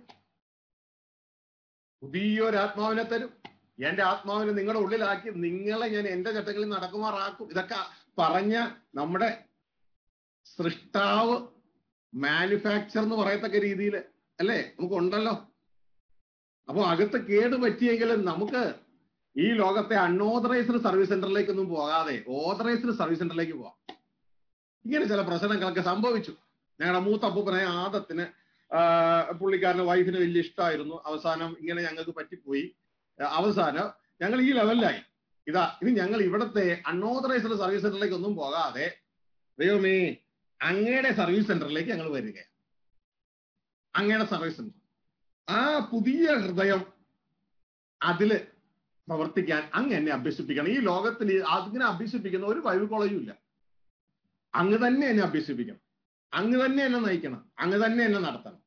പുതിയൊരു ആത്മാവിനെ തരും എന്റെ ആത്മാവിനെ നിങ്ങളുടെ ഉള്ളിലാക്കി നിങ്ങളെ ഞാൻ എന്റെ ചട്ടങ്ങളിൽ നടക്കുമാറാക്കും ഇതൊക്കെ പറഞ്ഞ നമ്മുടെ സൃഷ്ടാവ് മാനുഫാക്ചർ എന്ന് പറയത്തക്ക രീതിയിൽ അല്ലേ നമുക്ക് ഉണ്ടല്ലോ അപ്പൊ അകത്ത് കേട് പറ്റിയെങ്കിലും നമുക്ക് ഈ ലോകത്തെ അൺഓതറൈസ്ഡ് സർവീസ് സെന്ററിലേക്കൊന്നും പോകാതെ ഓതറൈസ്ഡ് സർവീസ് സെന്ററിലേക്ക് പോവാം ഇങ്ങനെ ചില പ്രശ്നങ്ങളൊക്കെ സംഭവിച്ചു ഞങ്ങളുടെ മൂത്ത അപ്പൂപ്പനായ ആദത്തിന് ആ, പുള്ളിക്കാരന്റെ വൈഫിന് വലിയ ഇഷ്ടമായിരുന്നു അവസാനം ഇങ്ങനെ ഞങ്ങൾക്ക് പറ്റിപ്പോയി ആ, അവസാനം ഞങ്ങൾ ഈ ലെവലിലായി ഇതാ ഇനി ഞങ്ങൾ ഇവിടുത്തെ അൺഓതറൈസ്ഡ് സർവീസ് സെന്ററിലേക്ക് ഒന്നും പോകാതെ ദൈവമേ അങ്ങയുടെ സർവീസ് സെന്ററിലേക്ക് ഞങ്ങൾ വരിക അങ്ങയുടെ സർവീസ് സെന്റർ ആ പുതിയ ഹൃദയം അതില് പ്രവർത്തിക്കാൻ അങ്ങ് എന്നെ അഭ്യസിപ്പിക്കണം ഈ ലോകത്തിൽ അതിനെ അഭ്യസിപ്പിക്കുന്ന ഒരു ബൈബിൾ കോളേജും ഇല്ല അങ്ങ് തന്നെ എന്നെ അഭ്യസിപ്പിക്കണം അങ്ങ് തന്നെ എന്നെ നയിക്കണം അങ്ങ് തന്നെ എന്നെ നടത്തണം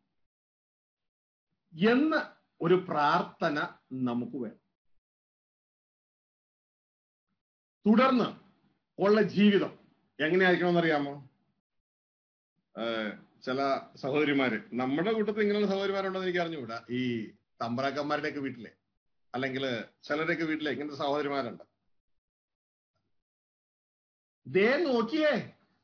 എന്ന ഒരു പ്രാർത്ഥന നമുക്ക് വേണം തുടർന്ന് ഉള്ള ജീവിതം എങ്ങനെയായിരിക്കണം അറിയാമോ ചില സഹോദരിമാര് നമ്മുടെ കൂട്ടത്തിൽ ഇങ്ങനെയുള്ള സഹോദരിമാരുണ്ടോ എന്ന് എനിക്ക് അറിഞ്ഞുകൂടാ ഈ തമ്പ്രാക്കന്മാരുടെയൊക്കെ വീട്ടിലെ അല്ലെങ്കിൽ ചിലരുടെയൊക്കെ വീട്ടിലെ ഇങ്ങനത്തെ സഹോദരിമാരുണ്ട് ദേ നോക്കിയേ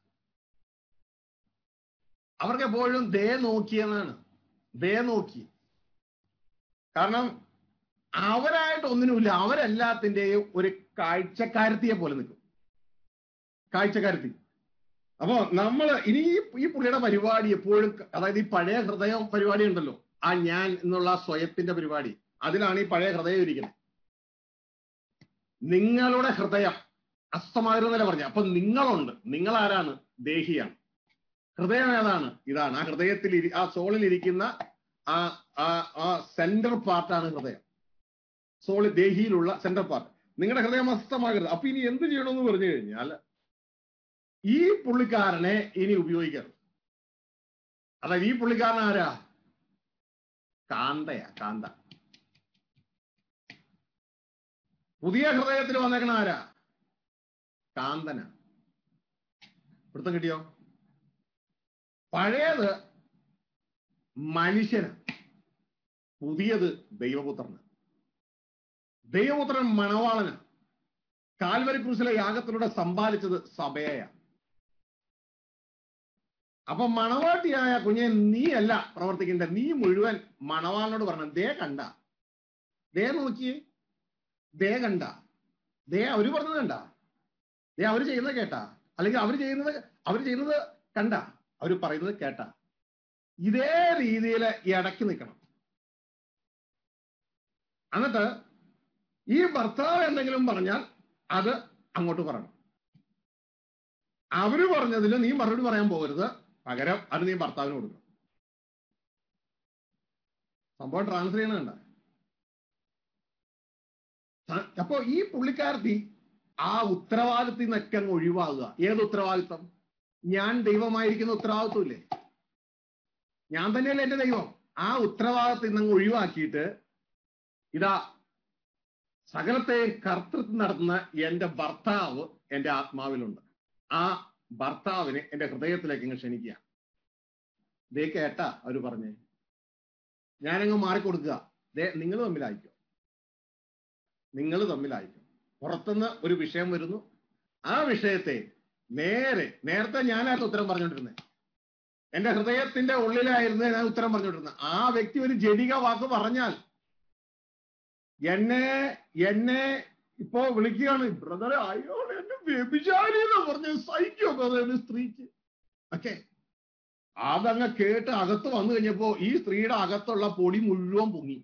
അവർക്ക് എപ്പോഴും ദേ നോക്കിയെന്നാണ് ദേ നോക്കി കാരണം അവരായിട്ട് ഒന്നിനുമില്ല അവരെല്ലാത്തിന്റെയും ഒരു കാഴ്ചക്കാരത്തിയെ പോലെ നിൽക്കും കാഴ്ചക്കാരത്തി അപ്പോ നമ്മൾ ഇനി ഈ ഈ പുള്ളിയുടെ പരിപാടി എപ്പോഴും അതായത് ഈ പഴയ ഹൃദയം പരിപാടി ഉണ്ടല്ലോ ആ ഞാൻ എന്നുള്ള ആ സ്വയത്തിന്റെ പരിപാടി അതിലാണ് ഈ പഴയ ഹൃദയം ഇരിക്കുന്നത് നിങ്ങളുടെ ഹൃദയം അസ്തമായിരുന്നല്ലേ പറഞ്ഞു അപ്പൊ നിങ്ങളുണ്ട് നിങ്ങൾ ആരാണ് ദേഹിയാണ് ഹൃദയം ഏതാണ് ഇതാണ് ആ ഹൃദയത്തിൽ ഇരി- ആ സോളിൽ ഇരിക്കുന്ന ആ ആ ആ സെന്റർ പാർട്ടാണ് ഹൃദയം സോളി ദേഹിയിലുള്ള സെന്റർ പാർട്ട് നിങ്ങളുടെ ഹൃദയം അസ്തമാകരുത് അപ്പൊ ഇനി എന്ത് ചെയ്യണമെന്ന് പറഞ്ഞു കഴിഞ്ഞാൽ ഈ പുള്ളിക്കാരനെ ഇനി ഉപയോഗിക്കരുത് അതായത് ഈ പുള്ളിക്കാരൻ ആരാ കാന്തയാ കാന്ത പുതിയ ഹൃദയത്തിൽ വന്നേക്കണ ആരാ കാന്തന പിടുത്തം കിട്ടിയോ പഴയത് മനുഷ്യന് പുതിയത് ദൈവപുത്രന് ദൈവപുത്രൻ മണവാളന് കാൽവരി ക്രൂസിലെ യാഗത്തിലൂടെ സമ്പാദിച്ചത് സഭയെയാണ് അപ്പൊ മണവാട്ടിയായ കുഞ്ഞെ നീയല്ല പ്രവർത്തിക്കേണ്ടത് നീ മുഴുവൻ മണവാളിനോട് പറഞ്ഞു ദേ കണ്ട ദേ നോക്കിയേ ദേ കണ്ട ദേ അവര് പറഞ്ഞത് കണ്ട ദേ അവര് ചെയ്യുന്നത് കേട്ടാ അല്ലെങ്കിൽ അവര് ചെയ്യുന്നത് അവര് ചെയ്യുന്നത് കണ്ട അവര് പറയുന്നത് കേട്ടാ ഇതേ രീതിയിൽ ഇടയ്ക്ക് നിൽക്കണം എന്നിട്ട് ഈ ഭർത്താവ് എന്തെങ്കിലും പറഞ്ഞാൽ അത് അങ്ങോട്ട് പറയണം അവര് പറഞ്ഞതിൽ നീ മറുപടി പറയാൻ പോകരുത് പകരം അത് നീ ഭർത്താവിന് കൊടുക്കണം സംഭവം ട്രാൻസ്ഫർ ചെയ്യണണ്ട അപ്പോ ഈ പുള്ളിക്കാരത്തി ആ ഉത്തരവാദിത്തത്തിൽ നിന്നൊക്കെ അങ്ങ് ഒഴിവാകുക ഏത് ഉത്തരവാദിത്തം ഞാൻ ദൈവമായിരിക്കുന്ന ഉത്തരവാദിത്വം ഇല്ലേ ഞാൻ തന്നെയല്ലേ എന്റെ ദൈവം ആ ഉത്തരവാദിത്തത്തിൽ നിന്ന് അങ്ങ് ഒഴിവാക്കിയിട്ട് ഇതാ സകലത്തെയും കർത്തൃത്വം നടത്തുന്ന എന്റെ ഭർത്താവ് എന്റെ ആത്മാവിലുണ്ട് ആ ഭർത്താവിനെ എന്റെ ഹൃദയത്തിലേക്ക് ഇങ്ങ് ക്ഷണിക്കുക ദേ കേട്ടാ അവര് പറഞ്ഞേ ഞാനങ്ങ് മാറിക്കൊടുക്കുക ദേ നിങ്ങൾ തമ്മിലായിക്കോ നിങ്ങൾ തമ്മിലായിക്കോ പുറത്തുനിന്ന് ഒരു വിഷയം വരുന്നു ആ വിഷയത്തെ നേരെ നേരത്തെ ഞാനായിട്ട് ഉത്തരം പറഞ്ഞുകൊണ്ടിരുന്നത് എന്റെ ഹൃദയത്തിന്റെ ഉള്ളിലായിരുന്നു ഞാൻ ഉത്തരം പറഞ്ഞുകൊണ്ടിരുന്നത് ആ വ്യക്തി ഒരു ജഡിക വാക്ക് പറഞ്ഞാൽ എന്നെ എന്നെ ഇപ്പോ വിളിക്കുകയാണ് ബ്രദറെ അയാൾ എന്നെ വ്യഭിചാരി എന്ന് പറഞ്ഞ് സഹിക്കോ ബ്രദർ സ്ത്രീക്ക് ഓക്കെ അതങ്ങ് കേട്ട് അകത്ത് വന്നു കഴിഞ്ഞപ്പോ ഈ സ്ത്രീയുടെ അകത്തുള്ള പൊടി മുഴുവൻ പൊങ്ങി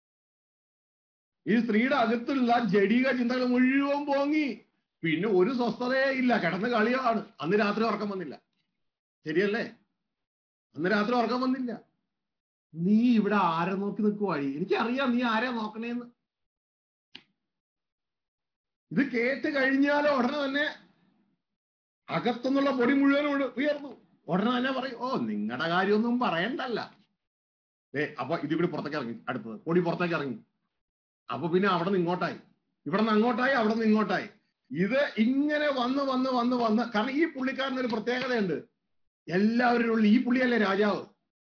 ഈ സ്ത്രീയുടെ അകത്തുള്ള ജഡിക ചിന്തകൾ മുഴുവൻ പോങ്ങി പിന്നെ ഒരു സ്വസ്ഥതയേ ഇല്ല കിടന്ന് കളിയാണ് അന്ന് രാത്രി ഉറക്കം വന്നില്ല ശരിയല്ലേ അന്ന് രാത്രി ഉറക്കം വന്നില്ല നീ ഇവിടെ ആരെ നോക്കി നിൽക്കുവാഴി എനിക്കറിയാം നീ ആരെ നോക്കണേന്ന് ഇത് കേട്ട് കഴിഞ്ഞാലോ ഉടനെ തന്നെ അകത്തുനിന്നുള്ള പൊടി മുഴുവനും ഉള്ള- ഉയർന്നു ഉടനെ തന്നെ പറയും ഓ നിങ്ങളുടെ കാര്യമൊന്നും പറയണ്ടല്ല ഏ അപ്പൊ ഇതിവിടെ പുറത്തേക്ക് ഇറങ്ങി അടുത്തത് പൊടി പുറത്തേക്ക് ഇറങ്ങി അപ്പൊ പിന്നെ അവിടെ നിന്ന് ഇങ്ങോട്ടായി ഇവിടെ നിന്ന് അങ്ങോട്ടായി അവിടെ നിന്ന് ഇങ്ങോട്ടായി ഇത് ഇങ്ങനെ വന്ന് വന്ന് വന്ന് വന്ന് കാരണം ഈ പുള്ളിക്കാരന് ഒരു പ്രത്യേകതയുണ്ട് എല്ലാവരും ഉള്ളിൽ ഈ പുള്ളിയല്ലേ രാജാവ്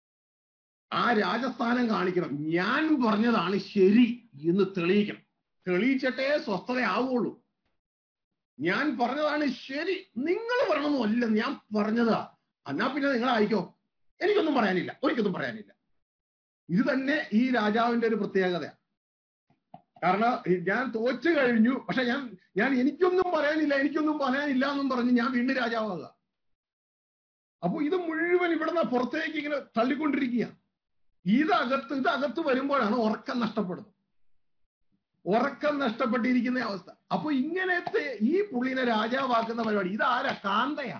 ആ രാജസ്ഥാനം കാണിക്കണം ഞാൻ പറഞ്ഞതാണ് ശരി എന്ന് തെളിയിക്കണം തെളിയിച്ചിട്ടേ സ്വസ്ഥതയാവുള്ളൂ ഞാൻ പറഞ്ഞതാണ് ശരി നിങ്ങൾ പറയണമെന്നല്ല ഞാൻ പറഞ്ഞതാ എന്നാ പിന്നെ നിങ്ങൾ അയക്കോ എനിക്കൊന്നും പറയാനില്ല ഒരിക്കൊന്നും പറയാനില്ല ഇത് തന്നെ ഈ രാജാവിന്റെ ഒരു പ്രത്യേകതയാണ് കാരണം ഈ ഞാൻ തോറ്റു കഴിഞ്ഞു പക്ഷെ ഞാൻ ഞാൻ എനിക്കൊന്നും പറയാനില്ല എനിക്കൊന്നും പറയാനില്ല എന്നും പറഞ്ഞ് ഞാൻ വീണ്ടും രാജാവാകുക അപ്പൊ ഇത് മുഴുവൻ ഇവിടുന്ന് പുറത്തേക്ക് ഇങ്ങനെ തള്ളിക്കൊണ്ടിരിക്കുക ഇതകത്ത് ഇതകത്ത് വരുമ്പോഴാണ് ഉറക്കം നഷ്ടപ്പെടുന്നത് ഉറക്കം നഷ്ടപ്പെട്ടിരിക്കുന്ന അവസ്ഥ അപ്പൊ ഇങ്ങനത്തെ ഈ പുള്ളിനെ രാജാവാക്കുന്ന പരിപാടി ഇതാരാ കാന്തയാ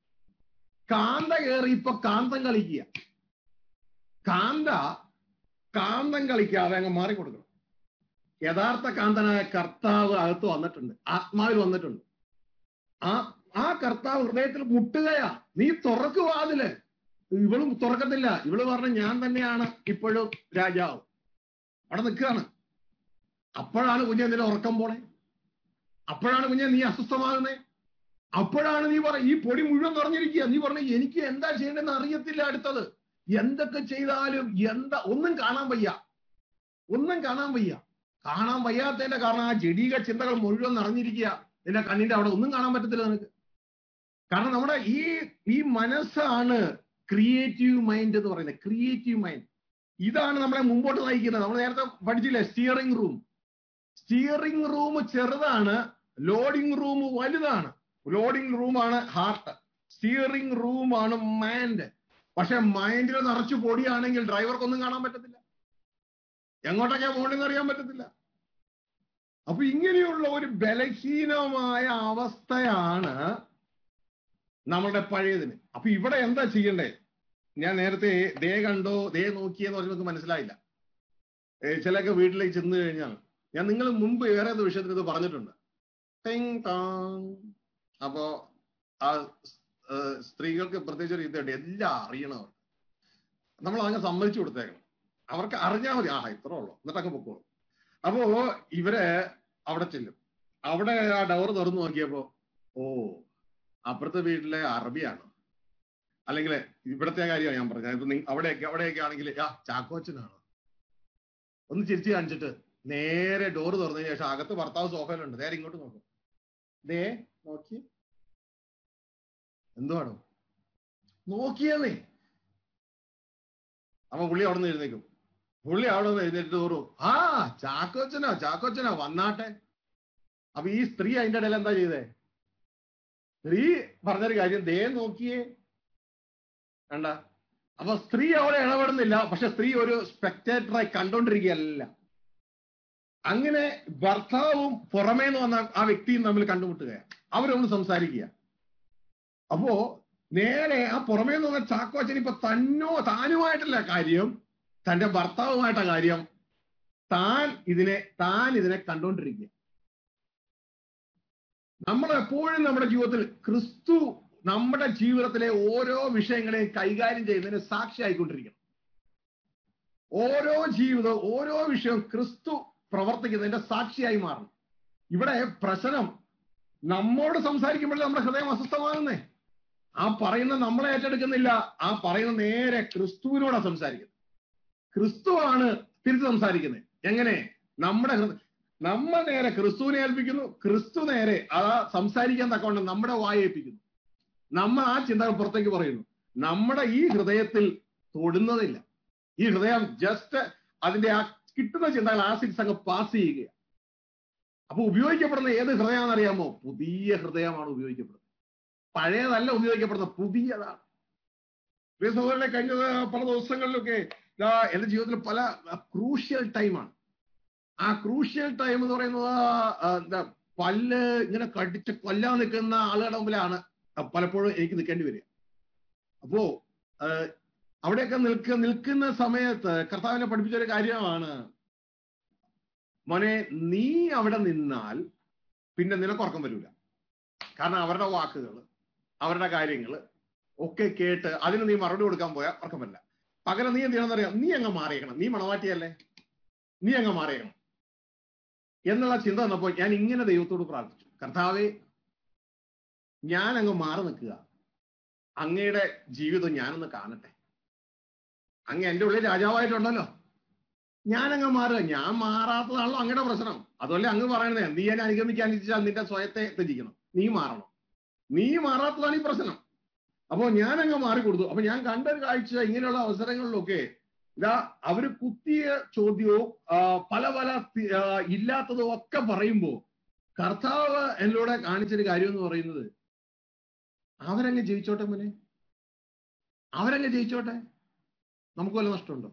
കാന്ത കയറി ഇപ്പൊ കാന്തം കളിക്കുക കാന്ത കാന്തം കളിക്കാതെ അങ്ങ് മാറിക്കൊടുക്കണം യഥാർത്ഥ കാന്തനായ കർത്താവ് അകത്ത് വന്നിട്ടുണ്ട് ആത്മാവിൽ വന്നിട്ടുണ്ട് ആ ആ കർത്താവ് ഹൃദയത്തിൽ മുട്ടുകയാ നീ തുറക്കു വാതില് ഇവളും തുറക്കത്തില്ല ഇവള് പറഞ്ഞ ഞാൻ തന്നെയാണ് ഇപ്പോഴും രാജാവ് അവിടെ നിൽക്കുകയാണ് അപ്പോഴാണ് കുഞ്ഞെ നിന്റെ ഉറക്കം പോണേ അപ്പോഴാണ് കുഞ്ഞെ നീ അസ്വസ്ഥമാകുന്നേ അപ്പോഴാണ് നീ പറ ഈ പൊടി മുഴുവൻ നിറഞ്ഞിരിക്കുക നീ പറഞ്ഞ എനിക്ക് എന്താ ചെയ്യേണ്ടതെന്ന് അറിയത്തില്ല അടുത്തത് എന്തൊക്കെ ചെയ്താലും എന്താ ഒന്നും കാണാൻ വയ്യ ഒന്നും കാണാൻ വയ്യ കാണാൻ വയ്യാത്തതിന്റെ കാരണം ആ ജഡീക ചിന്തകൾ മുഴുവൻ നിറഞ്ഞിരിക്കുക നിന്റെ കണ്ണിന്റെ അവിടെ ഒന്നും കാണാൻ പറ്റത്തില്ല നിനക്ക് കാരണം നമ്മുടെ ഈ ഈ മനസ്സാണ് ക്രിയേറ്റീവ് മൈൻഡ് എന്ന് പറയുന്നത് ക്രിയേറ്റീവ് മൈൻഡ് ഇതാണ് നമ്മളെ മുമ്പോട്ട് നയിക്കുന്നത് നമ്മൾ നേരത്തെ പഠിച്ചില്ലേ സ്റ്റിയറിംഗ് റൂം സ്റ്റിയറിംഗ് റൂം ചെറുതാണ് ലോഡിംഗ് റൂം വലുതാണ് ലോഡിംഗ് റൂമാണ് ഹാർട്ട് സ്റ്റിയറിംഗ് റൂമാണ് മൈൻഡ് പക്ഷെ മൈൻഡിൽ നിറച്ചു പൊടിയാണെങ്കിൽ ഡ്രൈവർക്കൊന്നും കാണാൻ പറ്റത്തില്ല എങ്ങോട്ടൊക്കെ പോകണമെന്ന് അറിയാൻ പറ്റത്തില്ല അപ്പൊ ഇങ്ങനെയുള്ള ഒരു ബലഹീനമായ അവസ്ഥയാണ് നമ്മളുടെ പഴയതിന് അപ്പൊ ഇവിടെ എന്താ ചെയ്യണ്ടേ ഞാൻ നേരത്തെ ദേ കണ്ടോ ദേ നോക്കിയെന്ന് പറഞ്ഞ് മനസ്സിലായില്ല ഏ, ചിലൊക്കെ വീട്ടിലേക്ക് ചെന്ന് കഴിഞ്ഞാൽ ഞാൻ നിങ്ങൾ മുമ്പ് വേറെ ഏതോ വിഷയത്തിൽ ഇത് പറഞ്ഞിട്ടുണ്ട് ടിങ് ടാങ് അപ്പോ ആ സ്- ഏ, സ്ത്രീകൾക്ക് പ്രത്യേകിച്ച് ഒരു ഇതുണ്ട് എല്ലാം അറിയണം അവർക്ക് നമ്മൾ അങ്ങ് സമ്മതിച്ചു കൊടുത്തേക്കണം അവർക്ക് അറിഞ്ഞാൽ മതി ആ ഇത്ര ഉള്ളൂ എന്നിട്ടൊക്കെ പൊക്കോളൂ അപ്പോ ഇവര് അവിടെ ചെല്ലും അവിടെ ആ ഡോർ തുറന്നു നോക്കിയപ്പോ ഓ അപ്പുറത്തെ വീട്ടിലെ അറബിയാണ് അല്ലെങ്കിൽ ഇവിടത്തെ കാര്യമാണ് ഞാൻ പറഞ്ഞത് ഇപ്പൊ നിങ്ങ- അവിടെയൊക്കെ അവിടെയൊക്കെ ആണെങ്കിൽ ആ ചാക്കോച്ചനാണ് ഒന്ന് ചിരിച്ചു കാണിച്ചിട്ട് നേരെ ഡോറ് തുറന്നതിന് ശേഷം അകത്ത് ഭർത്താവ് സോഫയിലുണ്ട് നേരെ ഇങ്ങോട്ട് നോക്കും ദേ നോക്കി എന്തുവാണോ നോക്കിയെന്നേ അപ്പൊ പുള്ളി അവിടെ നിന്ന് എഴുന്നേക്കും പുള്ളി അവിടെ നിന്ന് എഴുന്നേറ്റ് തോറും ആ ചാക്കോച്ചനോ ചാക്കോച്ചനോ വന്നാട്ടെ അപ്പൊ ഈ സ്ത്രീ അതിന്റെ ഇടയിൽ എന്താ ചെയ്തേ സ്ത്രീ പറഞ്ഞൊരു കാര്യം ദേ നോക്കിയേ കണ്ട അപ്പൊ സ്ത്രീ അവിടെ ഇടപെടുന്നില്ല പക്ഷെ സ്ത്രീ ഒരു സ്പെക്ടേറ്ററായി കണ്ടോണ്ടിരിക്കുകയല്ല അങ്ങനെ ഭർത്താവും പുറമേ നിന്ന് വന്ന ആ വ്യക്തിയും തമ്മിൽ കണ്ടുമുട്ടുകയാണ് അവരൊന്ന് സംസാരിക്കുക അപ്പോ നേരെ ആ പുറമേ നിന്ന് വന്ന ചാക്കോച്ചൻ ഇപ്പൊ തന്നോ താനുമായിട്ടല്ല കാര്യം തന്റെ ഭർത്താവുമായിട്ട കാര്യം താൻ ഇതിനെ താൻ ഇതിനെ കണ്ടോണ്ടിരിക്കുക നമ്മൾ എപ്പോഴും നമ്മുടെ ജീവിതത്തിൽ ക്രിസ്തു നമ്മുടെ ജീവിതത്തിലെ ഓരോ വിഷയങ്ങളെയും കൈകാര്യം ചെയ്യുന്നതിന് സാക്ഷിയായിക്കൊണ്ടിരിക്കണം ഓരോ ജീവിതവും ഓരോ വിഷയവും ക്രിസ്തു പ്രവർത്തിക്കുന്നതിന്റെ സാക്ഷിയായി മാറണം ഇവിടെ പ്രശ്നം നമ്മോട് സംസാരിക്കുമ്പോഴേ നമ്മുടെ ഹൃദയം അസ്വസ്ഥമാകുന്നേ ആ പറയുന്ന നമ്മളെ ഏറ്റെടുക്കുന്നില്ല ആ പറയുന്ന നേരെ ക്രിസ്തുവിനോടാ സംസാരിക്കുന്നത് ക്രിസ്തുവാണ് തിരിച്ച് സംസാരിക്കുന്നത് എങ്ങനെ നമ്മുടെ ഹൃദയ നമ്മൾ നേരെ ക്രിസ്തുവിനെ ഏൽപ്പിക്കുന്നു ക്രിസ്തു നേരെ ആ സംസാരിക്കാൻ തക്കവണ്ണം നമ്മുടെ വായേൽപ്പിക്കുന്നു നമ്മൾ ആ ചിന്തകൾ പുറത്തേക്ക് പറയുന്നു നമ്മുടെ ഈ ഹൃദയത്തിൽ തൊടുന്നതില്ല ഈ ഹൃദയം ജസ്റ്റ് അതിന്റെ ആ കിട്ടുന്ന ചിന്തകൾ ആ സിക്സ് അങ്ങ് പാസ് ചെയ്യുക അപ്പൊ ഉപയോഗിക്കപ്പെടുന്ന ഏത് ഹൃദയമാണെന്ന് അറിയാമോ പുതിയ ഹൃദയമാണ് ഉപയോഗിക്കപ്പെടുന്നത് പഴയതല്ല ഉപയോഗിക്കപ്പെടുന്നത് പുതിയതാണ് പ്രിയ സഹോദരനെ കഴിഞ്ഞ പല ദിവസങ്ങളിലൊക്കെ ഇതാ എന്റെ ജീവിതത്തിൽ പല ക്രൂഷ്യൽ ടൈമാണ് ആ ക്രൂഷ്യൽ ടൈം എന്ന് പറയുന്നത് ആ, എന്താ പല്ല് ഇങ്ങനെ കടിച്ച് കൊല്ലാൻ നിൽക്കുന്ന ആളുകളുടെ മുമ്പിലാണ് പലപ്പോഴും എനിക്ക് നിൽക്കേണ്ടി വരിക അപ്പോ ആ, അവിടെയൊക്കെ നിൽക്ക നിൽക്കുന്ന സമയത്ത് കർത്താവിനെ പഠിപ്പിച്ച ഒരു കാര്യമാണ് മോനെ നീ അവിടെ നിന്നാൽ പിന്നെ നിനക്ക് ഉറക്കം വരില്ല കാരണം അവരുടെ വാക്കുകൾ അവരുടെ കാര്യങ്ങൾ ഒക്കെ കേട്ട് അതിന് നീ മറുപടി കൊടുക്കാൻ പോയാൽ ഉറക്കം വരില്ല പകരം നീ എന്ത് ചെയ്യണമെന്ന് അറിയാം നീ അങ്ങ് മാറിയേക്കണം നീ മണവാറ്റിയല്ലേ നീ അങ്ങ് മാറിയേക്കണം എന്നുള്ള ചിന്ത വന്നപ്പോൾ ഞാൻ ഇങ്ങനെ ദൈവത്തോട് പ്രാർത്ഥിച്ചു കർത്താവെ ഞാൻ അങ്ങ് മാറി നിൽക്കുക അങ്ങയുടെ ജീവിതം ഞാനൊന്ന് കാണട്ടെ അങ്ങ് എന്റെ ഉള്ളിൽ രാജാവായിട്ടുണ്ടല്ലോ ഞാൻ അങ്ങ് മാറുക ഞാൻ മാറാത്തതാണല്ലോ അങ്ങയുടെ പ്രശ്നം അതുപോലെ അങ്ങ് പറയണേ നീ എന്നെ അനുഗമിക്കാൻ ഇച്ഛിച്ചാൽ നിന്റെ സ്വയത്തെ ത്യജിക്കണം നീ മാറണം നീ മാറാത്തതാണ് ഈ പ്രശ്നം അപ്പോ ഞാൻ അങ്ങ് മാറിക്കൊടുത്തു അപ്പൊ ഞാൻ കണ്ട ഒരു കാഴ്ച ഇങ്ങനെയുള്ള അവസരങ്ങളിലൊക്കെ ഇതാ അവര് കുത്തിയ ചോദ്യവും ആ, പല പല തി- ആ, ഇല്ലാത്തതും ഒക്കെ പറയുമ്പോ കർത്താവ് എന്നോട് കാണിച്ചൊരു കാര്യം എന്ന് പറയുന്നത് അവരങ്ങ് ജയിച്ചോട്ടെ മോനെ അവരങ്ങ് ജയിച്ചോട്ടെ നമുക്ക് വല്ല നഷ്ടമുണ്ടോ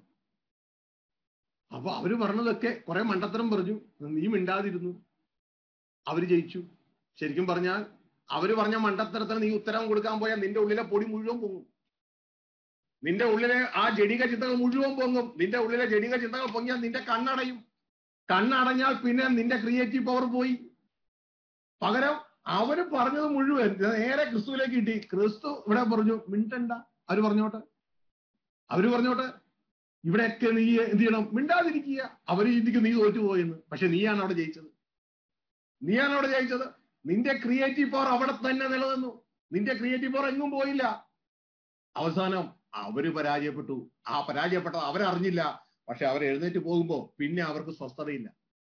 അപ്പൊ അവര് പറഞ്ഞതൊക്കെ കുറെ മണ്ടത്തരം പറഞ്ഞു നീ മിണ്ടാതിരുന്നു അവര് ജയിച്ചു ശരിക്കും പറഞ്ഞാൽ അവര് പറഞ്ഞ മണ്ടത്തരത്തിന് നീ ഉത്തരം കൊടുക്കാൻ പോയാൽ നിന്റെ ഉള്ളിലെ പൊടി മുഴുവൻ പൊങ്ങും നിന്റെ ഉള്ളിലെ ആ ജടിക ചിന്തകൾ മുഴുവൻ പൊങ്ങും നിന്റെ ഉള്ളിലെ ജടിക ചിന്തകൾ പൊങ്ങിയാൽ നിന്റെ കണ്ണടയും കണ്ണടഞ്ഞാൽ പിന്നെ നിന്റെ ക്രിയേറ്റീവ് പവർ പോയി പകരം അവര് പറഞ്ഞത് മുഴുവൻ നേരെ ക്രിസ്തുവിലേക്ക് കിട്ടി ക്രിസ്തു ഇവിടെ പറഞ്ഞു മിണ്ടണ്ട അവര് പറഞ്ഞോട്ടെ അവര് പറഞ്ഞോട്ടെ ഇവിടെയൊക്കെ നീ എന്ത് ചെയ്യണം മിണ്ടാതിരിക്കുക അവര് ചിന്തിക്കും നീ തോറ്റുപോയെന്ന് പക്ഷെ നീയാണ് അവിടെ ജയിച്ചത് നീയാണ് അവിടെ ജയിച്ചത് നിന്റെ ക്രിയേറ്റീവ് പവർ അവിടെ തന്നെ നിലനിന്നു നിന്റെ ക്രിയേറ്റീവ് പവർ എങ്ങും പോയില്ല അവസാനം അവര് പരാജയപ്പെട്ടു ആ പരാജയപ്പെട്ടത് അവരറിഞ്ഞില്ല പക്ഷെ അവർ എഴുന്നേറ്റ് പോകുമ്പോ പിന്നെ അവർക്ക് സ്വസ്ഥതയില്ല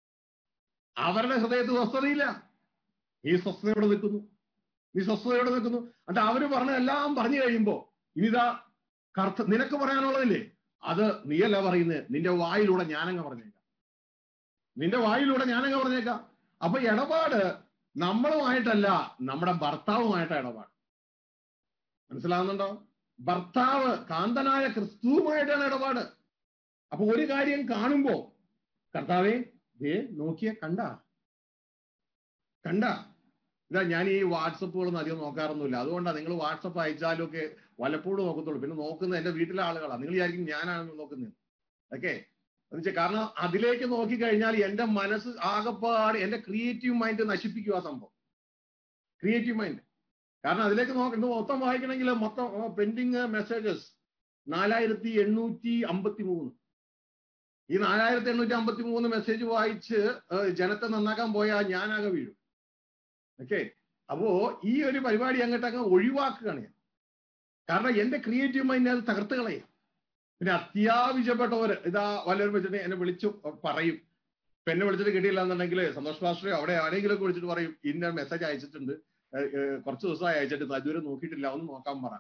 അവരുടെ ഹൃദയത്തിൽ സ്വസ്ഥതയില്ല ഈ സ്വസ്ഥതയോടെ നിൽക്കുന്നു നീ സ്വസ്ഥതയോടെ നിൽക്കുന്നു എന്നിട്ട് അവര് പറഞ്ഞ എല്ലാം പറഞ്ഞു കഴിയുമ്പോ ഇനിതാ കർത്ത നിനക്ക് പറയാനുള്ളതില്ലേ അത് നീയല്ല പറയുന്നത് നിന്റെ വായിലൂടെ ഞാനങ്ങ് പറഞ്ഞേക്കാം നിന്റെ വായിലൂടെ ഞാനങ്ങ് പറഞ്ഞേക്കാം അപ്പൊ ഇടപാട് നമ്മളുമായിട്ടല്ല നമ്മുടെ ഭർത്താവുമായിട്ടാ ഇടപാട് മനസ്സിലാവുന്നുണ്ടോ ഭർത്താവ് കാന്തനായ ക്രിസ്തുവുമായിട്ടാണ് ഇടപാട് അപ്പൊ ഒരു കാര്യം കാണുമ്പോ കർത്താവേ ദേ നോക്കിയ കണ്ട കണ്ട ഇതാ ഞാൻ ഈ വാട്സപ്പുകളൊന്നും അധികം നോക്കാറൊന്നുമില്ല അതുകൊണ്ടാണ് നിങ്ങൾ വാട്സപ്പ് അയച്ചാലും ഒക്കെ വല്ലപ്പോഴും നോക്കത്തുള്ളൂ പിന്നെ നോക്കുന്നത് എന്റെ വീട്ടിലെ ആളുകളാണ് നിങ്ങൾ വിചാരിക്കും ഞാനാണ് നോക്കുന്നത് ഓക്കെ എന്നുവെച്ചാൽ കാരണം അതിലേക്ക് നോക്കിക്കഴിഞ്ഞാൽ എന്റെ മനസ്സ് ആകെപ്പാട് എന്റെ ക്രിയേറ്റീവ് മൈൻഡ് നശിപ്പിക്കും ആ സംഭവം ക്രിയേറ്റീവ് മൈൻഡ് കാരണം അതിലേക്ക് നോക്കുന്നത് മൊത്തം വായിക്കണമെങ്കിൽ മൊത്തം പെൻഡിങ് മെസ്സേജസ് നാലായിരത്തി എണ്ണൂറ്റി അമ്പത്തി മൂന്ന് ഈ നാലായിരത്തി എണ്ണൂറ്റി അമ്പത്തി മൂന്ന് മെസ്സേജ് വായിച്ച് ഏഹ്, ജനത്തെ നന്നാക്കാൻ പോയാൽ ഞാനാകെ വീഴും ഓക്കെ അപ്പോ ഈ ഒരു പരിപാടി അങ്ങോട്ട് അങ്ങ് ഒഴിവാക്കുകയാണ് ഞാൻ കാരണം എന്റെ ക്രിയേറ്റീവ് മൈൻഡ് അത് തകർത്ത് കളയും പിന്നെ അത്യാവശ്യപ്പെട്ടവര് ഇതാ വല്ലവരും വെച്ചിട്ട് എന്നെ വിളിച്ചു പറയും ഇപ്പൊ എന്നെ വിളിച്ചിട്ട് കിട്ടിയില്ല എന്നുണ്ടെങ്കിൽ സന്തോഷ് മാസ്റ്ററെ അവിടെ ആരെങ്കിലും ഒക്കെ വിളിച്ചിട്ട് പറയും ഇന്ന മെസ്സേജ് അയച്ചിട്ടുണ്ട് ഏഹ് ഏഹ് കുറച്ച് ദിവസമായി അയച്ചിട്ട് ഇത് ഇതുവരെ നോക്കിയിട്ടില്ല ഒന്ന് നോക്കാൻ പറ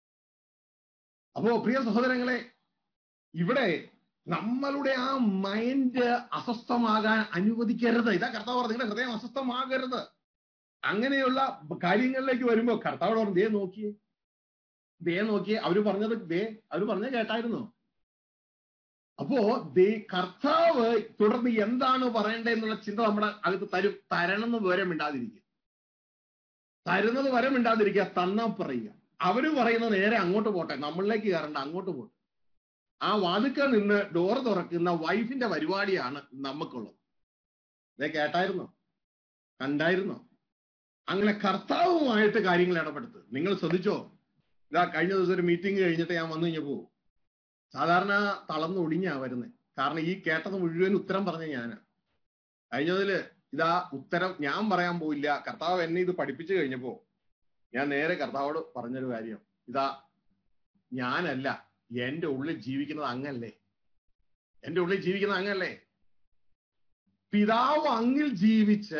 അപ്പോ പ്രിയ സഹോദരങ്ങളെ ഇവിടെ നമ്മളുടെ ആ മൈൻഡ് അസ്വസ്ഥമാകാൻ അനുവദിക്കരുത് ഇതാ കർത്താവ് പറഞ്ഞു നിങ്ങളുടെ ഹൃദയം അസ്വസ്ഥമാകരുത് അങ്ങനെയുള്ള കാര്യങ്ങളിലേക്ക് വരുമ്പോ കർത്താവ് പറഞ്ഞു ദേ നോക്കിയേ ദേ നോക്കിയേ അവര് പറഞ്ഞത് ദേ അവര് പറഞ്ഞത് കേട്ടായിരുന്നു അപ്പോ ദേ കർത്താവ് തുടർന്ന് എന്താണ് പറയേണ്ടത് എന്നുള്ള ചിന്ത നമ്മുടെ അകത്ത് തരും തരണമെന്ന് വരെ മിണ്ടാതിരിക്കുക തരുന്നത് വരെ മിണ്ടാതിരിക്കുക തന്നാ പറയുക അവര് പറയുന്നത് നേരെ അങ്ങോട്ട് പോട്ടെ നമ്മളിലേക്ക് കയറണ്ട അങ്ങോട്ട് പോട്ടെ ആ വാതുക്ക നിന്ന് ഡോർ തുറക്കുന്ന വൈഫിന്റെ പരിപാടിയാണ് നമുക്കുള്ളത് ഇതേ കേട്ടായിരുന്നോ കണ്ടായിരുന്നോ അങ്ങനെ കർത്താവുമായിട്ട് കാര്യങ്ങൾ ഇടപെടുത്ത് നിങ്ങൾ ശ്രദ്ധിച്ചോ ഇതാ കഴിഞ്ഞ ദിവസം ഒരു മീറ്റിംഗ് കഴിഞ്ഞിട്ട് ഞാൻ വന്നു കഴിഞ്ഞപ്പോ സാധാരണ തളർന്ന് ഒടിഞ്ഞാ വരുന്നത് കാരണം ഈ കേട്ടത് മുഴുവൻ ഉത്തരം പറഞ്ഞ ഞാനാ കഴിഞ്ഞതില് ഇതാ ഉത്തരം ഞാൻ പറയാൻ പോയില്ല കർത്താവ് എന്നെ ഇത് പഠിപ്പിച്ചു കഴിഞ്ഞപ്പോ ഞാൻ നേരെ കർത്താവോട് പറഞ്ഞൊരു കാര്യം ഇതാ ഞാനല്ല എന്റെ ഉള്ളിൽ ജീവിക്കുന്നത് അങ്ങല്ലേ എന്റെ ഉള്ളിൽ ജീവിക്കുന്നത് അങ്ങല്ലേ പിതാവ് അങ്ങിൽ ജീവിച്ച്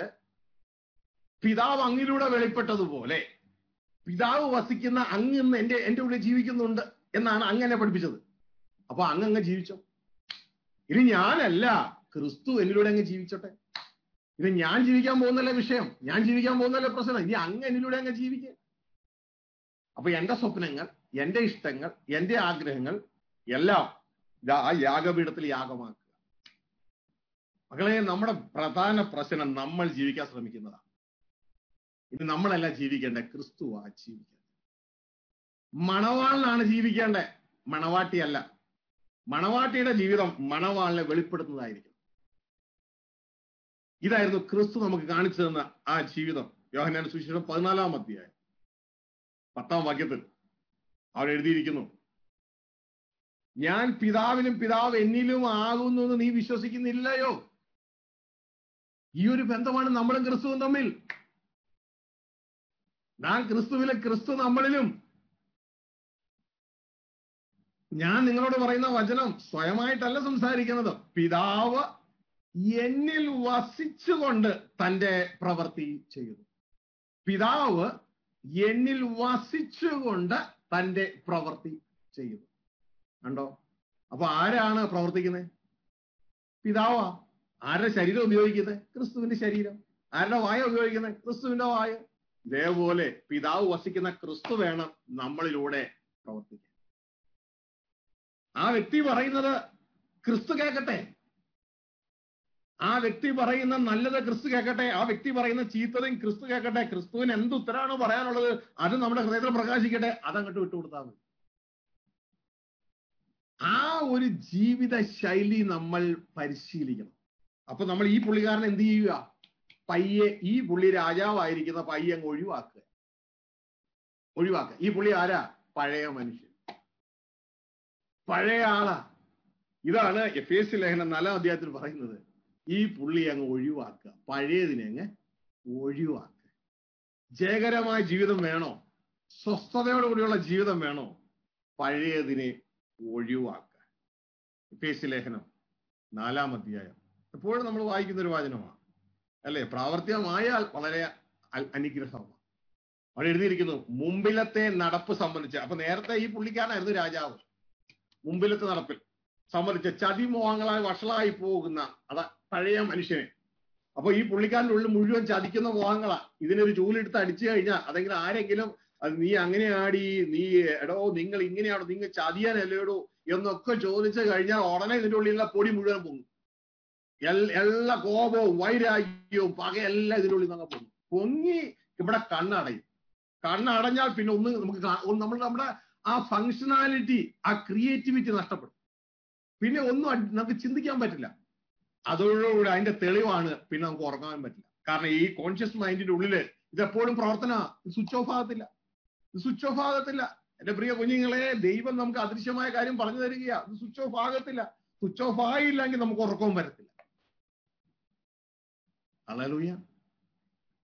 പിതാവ് അങ്ങിലൂടെ വെളിപ്പെട്ടതുപോലെ പിതാവ് വസിക്കുന്ന അങ്ങ് ഇന്ന് എന്റെ എന്റെ ഉള്ളിൽ ജീവിക്കുന്നുണ്ട് എന്നാണ് അങ്ങനെ പഠിപ്പിച്ചത് അപ്പൊ അങ്ങ് അങ്ങ് ജീവിച്ചോ ഇനി ഞാനല്ല ക്രിസ്തു എന്നിലൂടെ അങ്ങ് ജീവിച്ചോട്ടെ ഇത് ഞാൻ ജീവിക്കാൻ പോകുന്നല്ലേ വിഷയം ഞാൻ ജീവിക്കാൻ പോകുന്നല്ലേ പ്രശ്നം ഇനി അങ്ങ് എന്നിലൂടെ അങ്ങ് ജീവിക്കുക അപ്പൊ എന്റെ സ്വപ്നങ്ങൾ എന്റെ ഇഷ്ടങ്ങൾ എന്റെ ആഗ്രഹങ്ങൾ എല്ലാം ഇതാ ആ യാഗപീഠത്തിൽ യാഗമാക്കുക മക്കളെ നമ്മുടെ പ്രധാന പ്രശ്നം നമ്മൾ ജീവിക്കാൻ ശ്രമിക്കുന്നതാണ് ഇത് നമ്മളല്ല ജീവിക്കേണ്ടത് ക്രിസ്തുവാ ജീവിക്കേണ്ടത് മണവാളിനാണ് ജീവിക്കേണ്ടത് മണവാട്ടിയല്ല മണവാട്ടിയുടെ ജീവിതം മണവാളിനെ വെളിപ്പെടുത്തുന്നതായിരിക്കും ഇതായിരുന്നു ക്രിസ്തു നമുക്ക് കാണിച്ചു തന്ന ആ ജീവിതം യോഹനാൻ സുശേഷം പതിനാലാം അധ്യായം പത്താം വാക്യത്തിൽ അവിടെ എഴുതിയിരിക്കുന്നു ഞാൻ പിതാവിനും പിതാവ് എന്നിലും ആകുന്നു എന്ന് നീ വിശ്വസിക്കുന്നില്ലയോ ഈ ഒരു ബന്ധമാണ് നമ്മളും ക്രിസ്തുവും തമ്മിൽ ഞാൻ ക്രിസ്തുവിലെ ക്രിസ്തു നമ്മളിലും ഞാൻ നിങ്ങളോട് പറയുന്ന വചനം സ്വയമായിട്ടല്ല സംസാരിക്കുന്നത് പിതാവ് എന്നിൽ വസിച്ചുകൊണ്ട് തന്റെ പ്രവൃത്തി ചെയ്യുന്നു പിതാവ് എന്നിൽ വസിച്ചുകൊണ്ട് തന്റെ പ്രവൃത്തി ചെയ്യുന്നു കണ്ടോ അപ്പൊ ആരാണ് പ്രവർത്തിക്കുന്നത് പിതാവാ ആരുടെ ശരീരം ഉപയോഗിക്കുന്നത് ക്രിസ്തുവിന്റെ ശരീരം ആരുടെ വായ ഉപയോഗിക്കുന്നത് ക്രിസ്തുവിന്റെ വായ ഇതേപോലെ പിതാവ് വസിക്കുന്ന ക്രിസ്തു വേണം നമ്മളിലൂടെ പ്രവർത്തിക്കാൻ ആ വ്യക്തി പറയുന്നത് ക്രിസ്തു കേൾക്കട്ടെ ആ വ്യക്തി പറയുന്ന നല്ലത് ക്രിസ്തു കേൾക്കട്ടെ ആ വ്യക്തി പറയുന്ന ചീത്തതയും ക്രിസ്തു കേൾക്കട്ടെ ക്രിസ്തുവിന് എന്ത് ഉത്തരമാണ് പറയാനുള്ളത് അത് നമ്മുടെ ഹൃദയത്തിൽ പ്രകാശിക്കട്ടെ അതങ്ങോട്ട് വിട്ടുകൊടുത്താൽ മതി ആ ഒരു ജീവിത ശൈലി നമ്മൾ പരിശീലിക്കണം അപ്പൊ നമ്മൾ ഈ പുള്ളിക്കാരൻ എന്ത് ചെയ്യുക പയ്യെ ഈ പുള്ളി രാജാവായിരിക്കുന്ന പയ്യെ അങ്ങ് ഒഴിവാക്കുക ഒഴിവാക്കുക ഈ പുള്ളി ആരാ പഴയ മനുഷ്യൻ പഴയ ആളാ ഇതാണ് എഫ് എസ് ലേഖനം നാലാം അധ്യായത്തിൽ പറയുന്നത് ഈ പുള്ളി അങ്ങ് ഒഴിവാക്കുക പഴയതിനെ അങ്ങ് ഒഴിവാക്കുക ജയകരമായ ജീവിതം വേണോ സ്വസ്ഥതയോടുകൂടിയുള്ള ജീവിതം വേണോ പഴയതിനെ ഒഴിവാക്കുക എഫ് എസ് ലേഖനം നാലാം അധ്യായം എപ്പോഴും നമ്മൾ വായിക്കുന്ന ഒരു വാചനമാണ് അല്ലെ പ്രാവർത്തികമായാൽ വളരെ അനുഗ്രഹമാണ് അവിടെ എഴുതിയിരിക്കുന്നു മുമ്പിലത്തെ നടപ്പ് സംബന്ധിച്ച് അപ്പൊ നേരത്തെ ഈ പുള്ളിക്കാരനായിരുന്നു രാജാവ് മുമ്പിലത്തെ നടപ്പിൽ സംബന്ധിച്ച് ചതിമോഹങ്ങളായി വഷളായി പോകുന്ന അതാ പഴയ മനുഷ്യനെ അപ്പൊ ഈ പുള്ളിക്കാരൻ്റെ ഉള്ളിൽ മുഴുവൻ ചതിക്കുന്ന മോഹങ്ങളാ ഇതിനൊരു ചൂലെടുത്ത് അടിച്ചു കഴിഞ്ഞാൽ അതെങ്കിലും ആരെങ്കിലും അത് നീ അങ്ങനെ ആടി നീ എടോ നിങ്ങൾ ഇങ്ങനെയാണോ നിങ്ങൾ ചതിയാനല്ലേടോ എന്നൊക്കെ ചോദിച്ചു കഴിഞ്ഞാൽ ഉടനെ ഇതിന്റെ ഉള്ളിലുള്ള പൊടി മുഴുവൻ പൊങ്ങും എല്ലാ കോപവും വൈരാഗ്യവും പകയെല്ലാം ഇതിന്റെ ഉള്ളിൽ നിന്ന് പൊങ്ങും പൊങ്ങി ഇവിടെ കണ്ണടയും കണ്ണടഞ്ഞാൽ പിന്നെ ഒന്ന് നമുക്ക് നമ്മൾ നമ്മുടെ ആ ഫങ്ഷനാലിറ്റി ആ ക്രിയേറ്റിവിറ്റി നഷ്ടപ്പെടും പിന്നെ ഒന്നും നമുക്ക് ചിന്തിക്കാൻ പറ്റില്ല അതോടുകൂടി അതിന്റെ തെളിവാണ് പിന്നെ നമുക്ക് ഉറങ്ങാൻ പറ്റില്ല കാരണം ഈ കോൺഷ്യസ് മൈൻഡിന്റെ ഉള്ളില് ഇതെപ്പോഴും പ്രവർത്തന സ്വിച്ച് ഓഫ് ആകത്തില്ല സ്വിച്ച് ഓഫ് ആകത്തില്ല എന്റെ പ്രിയ കുഞ്ഞുങ്ങളെ ദൈവം നമുക്ക് അദൃശ്യമായ കാര്യം പറഞ്ഞു തരികയാ ഇത് സ്വിച്ച് ഓഫ് ആകത്തില്ല സ്വിച്ച് ഓഫ് ആയില്ലെങ്കിൽ നമുക്ക് ഉറക്കവും വരത്തില്ല അലലൂയ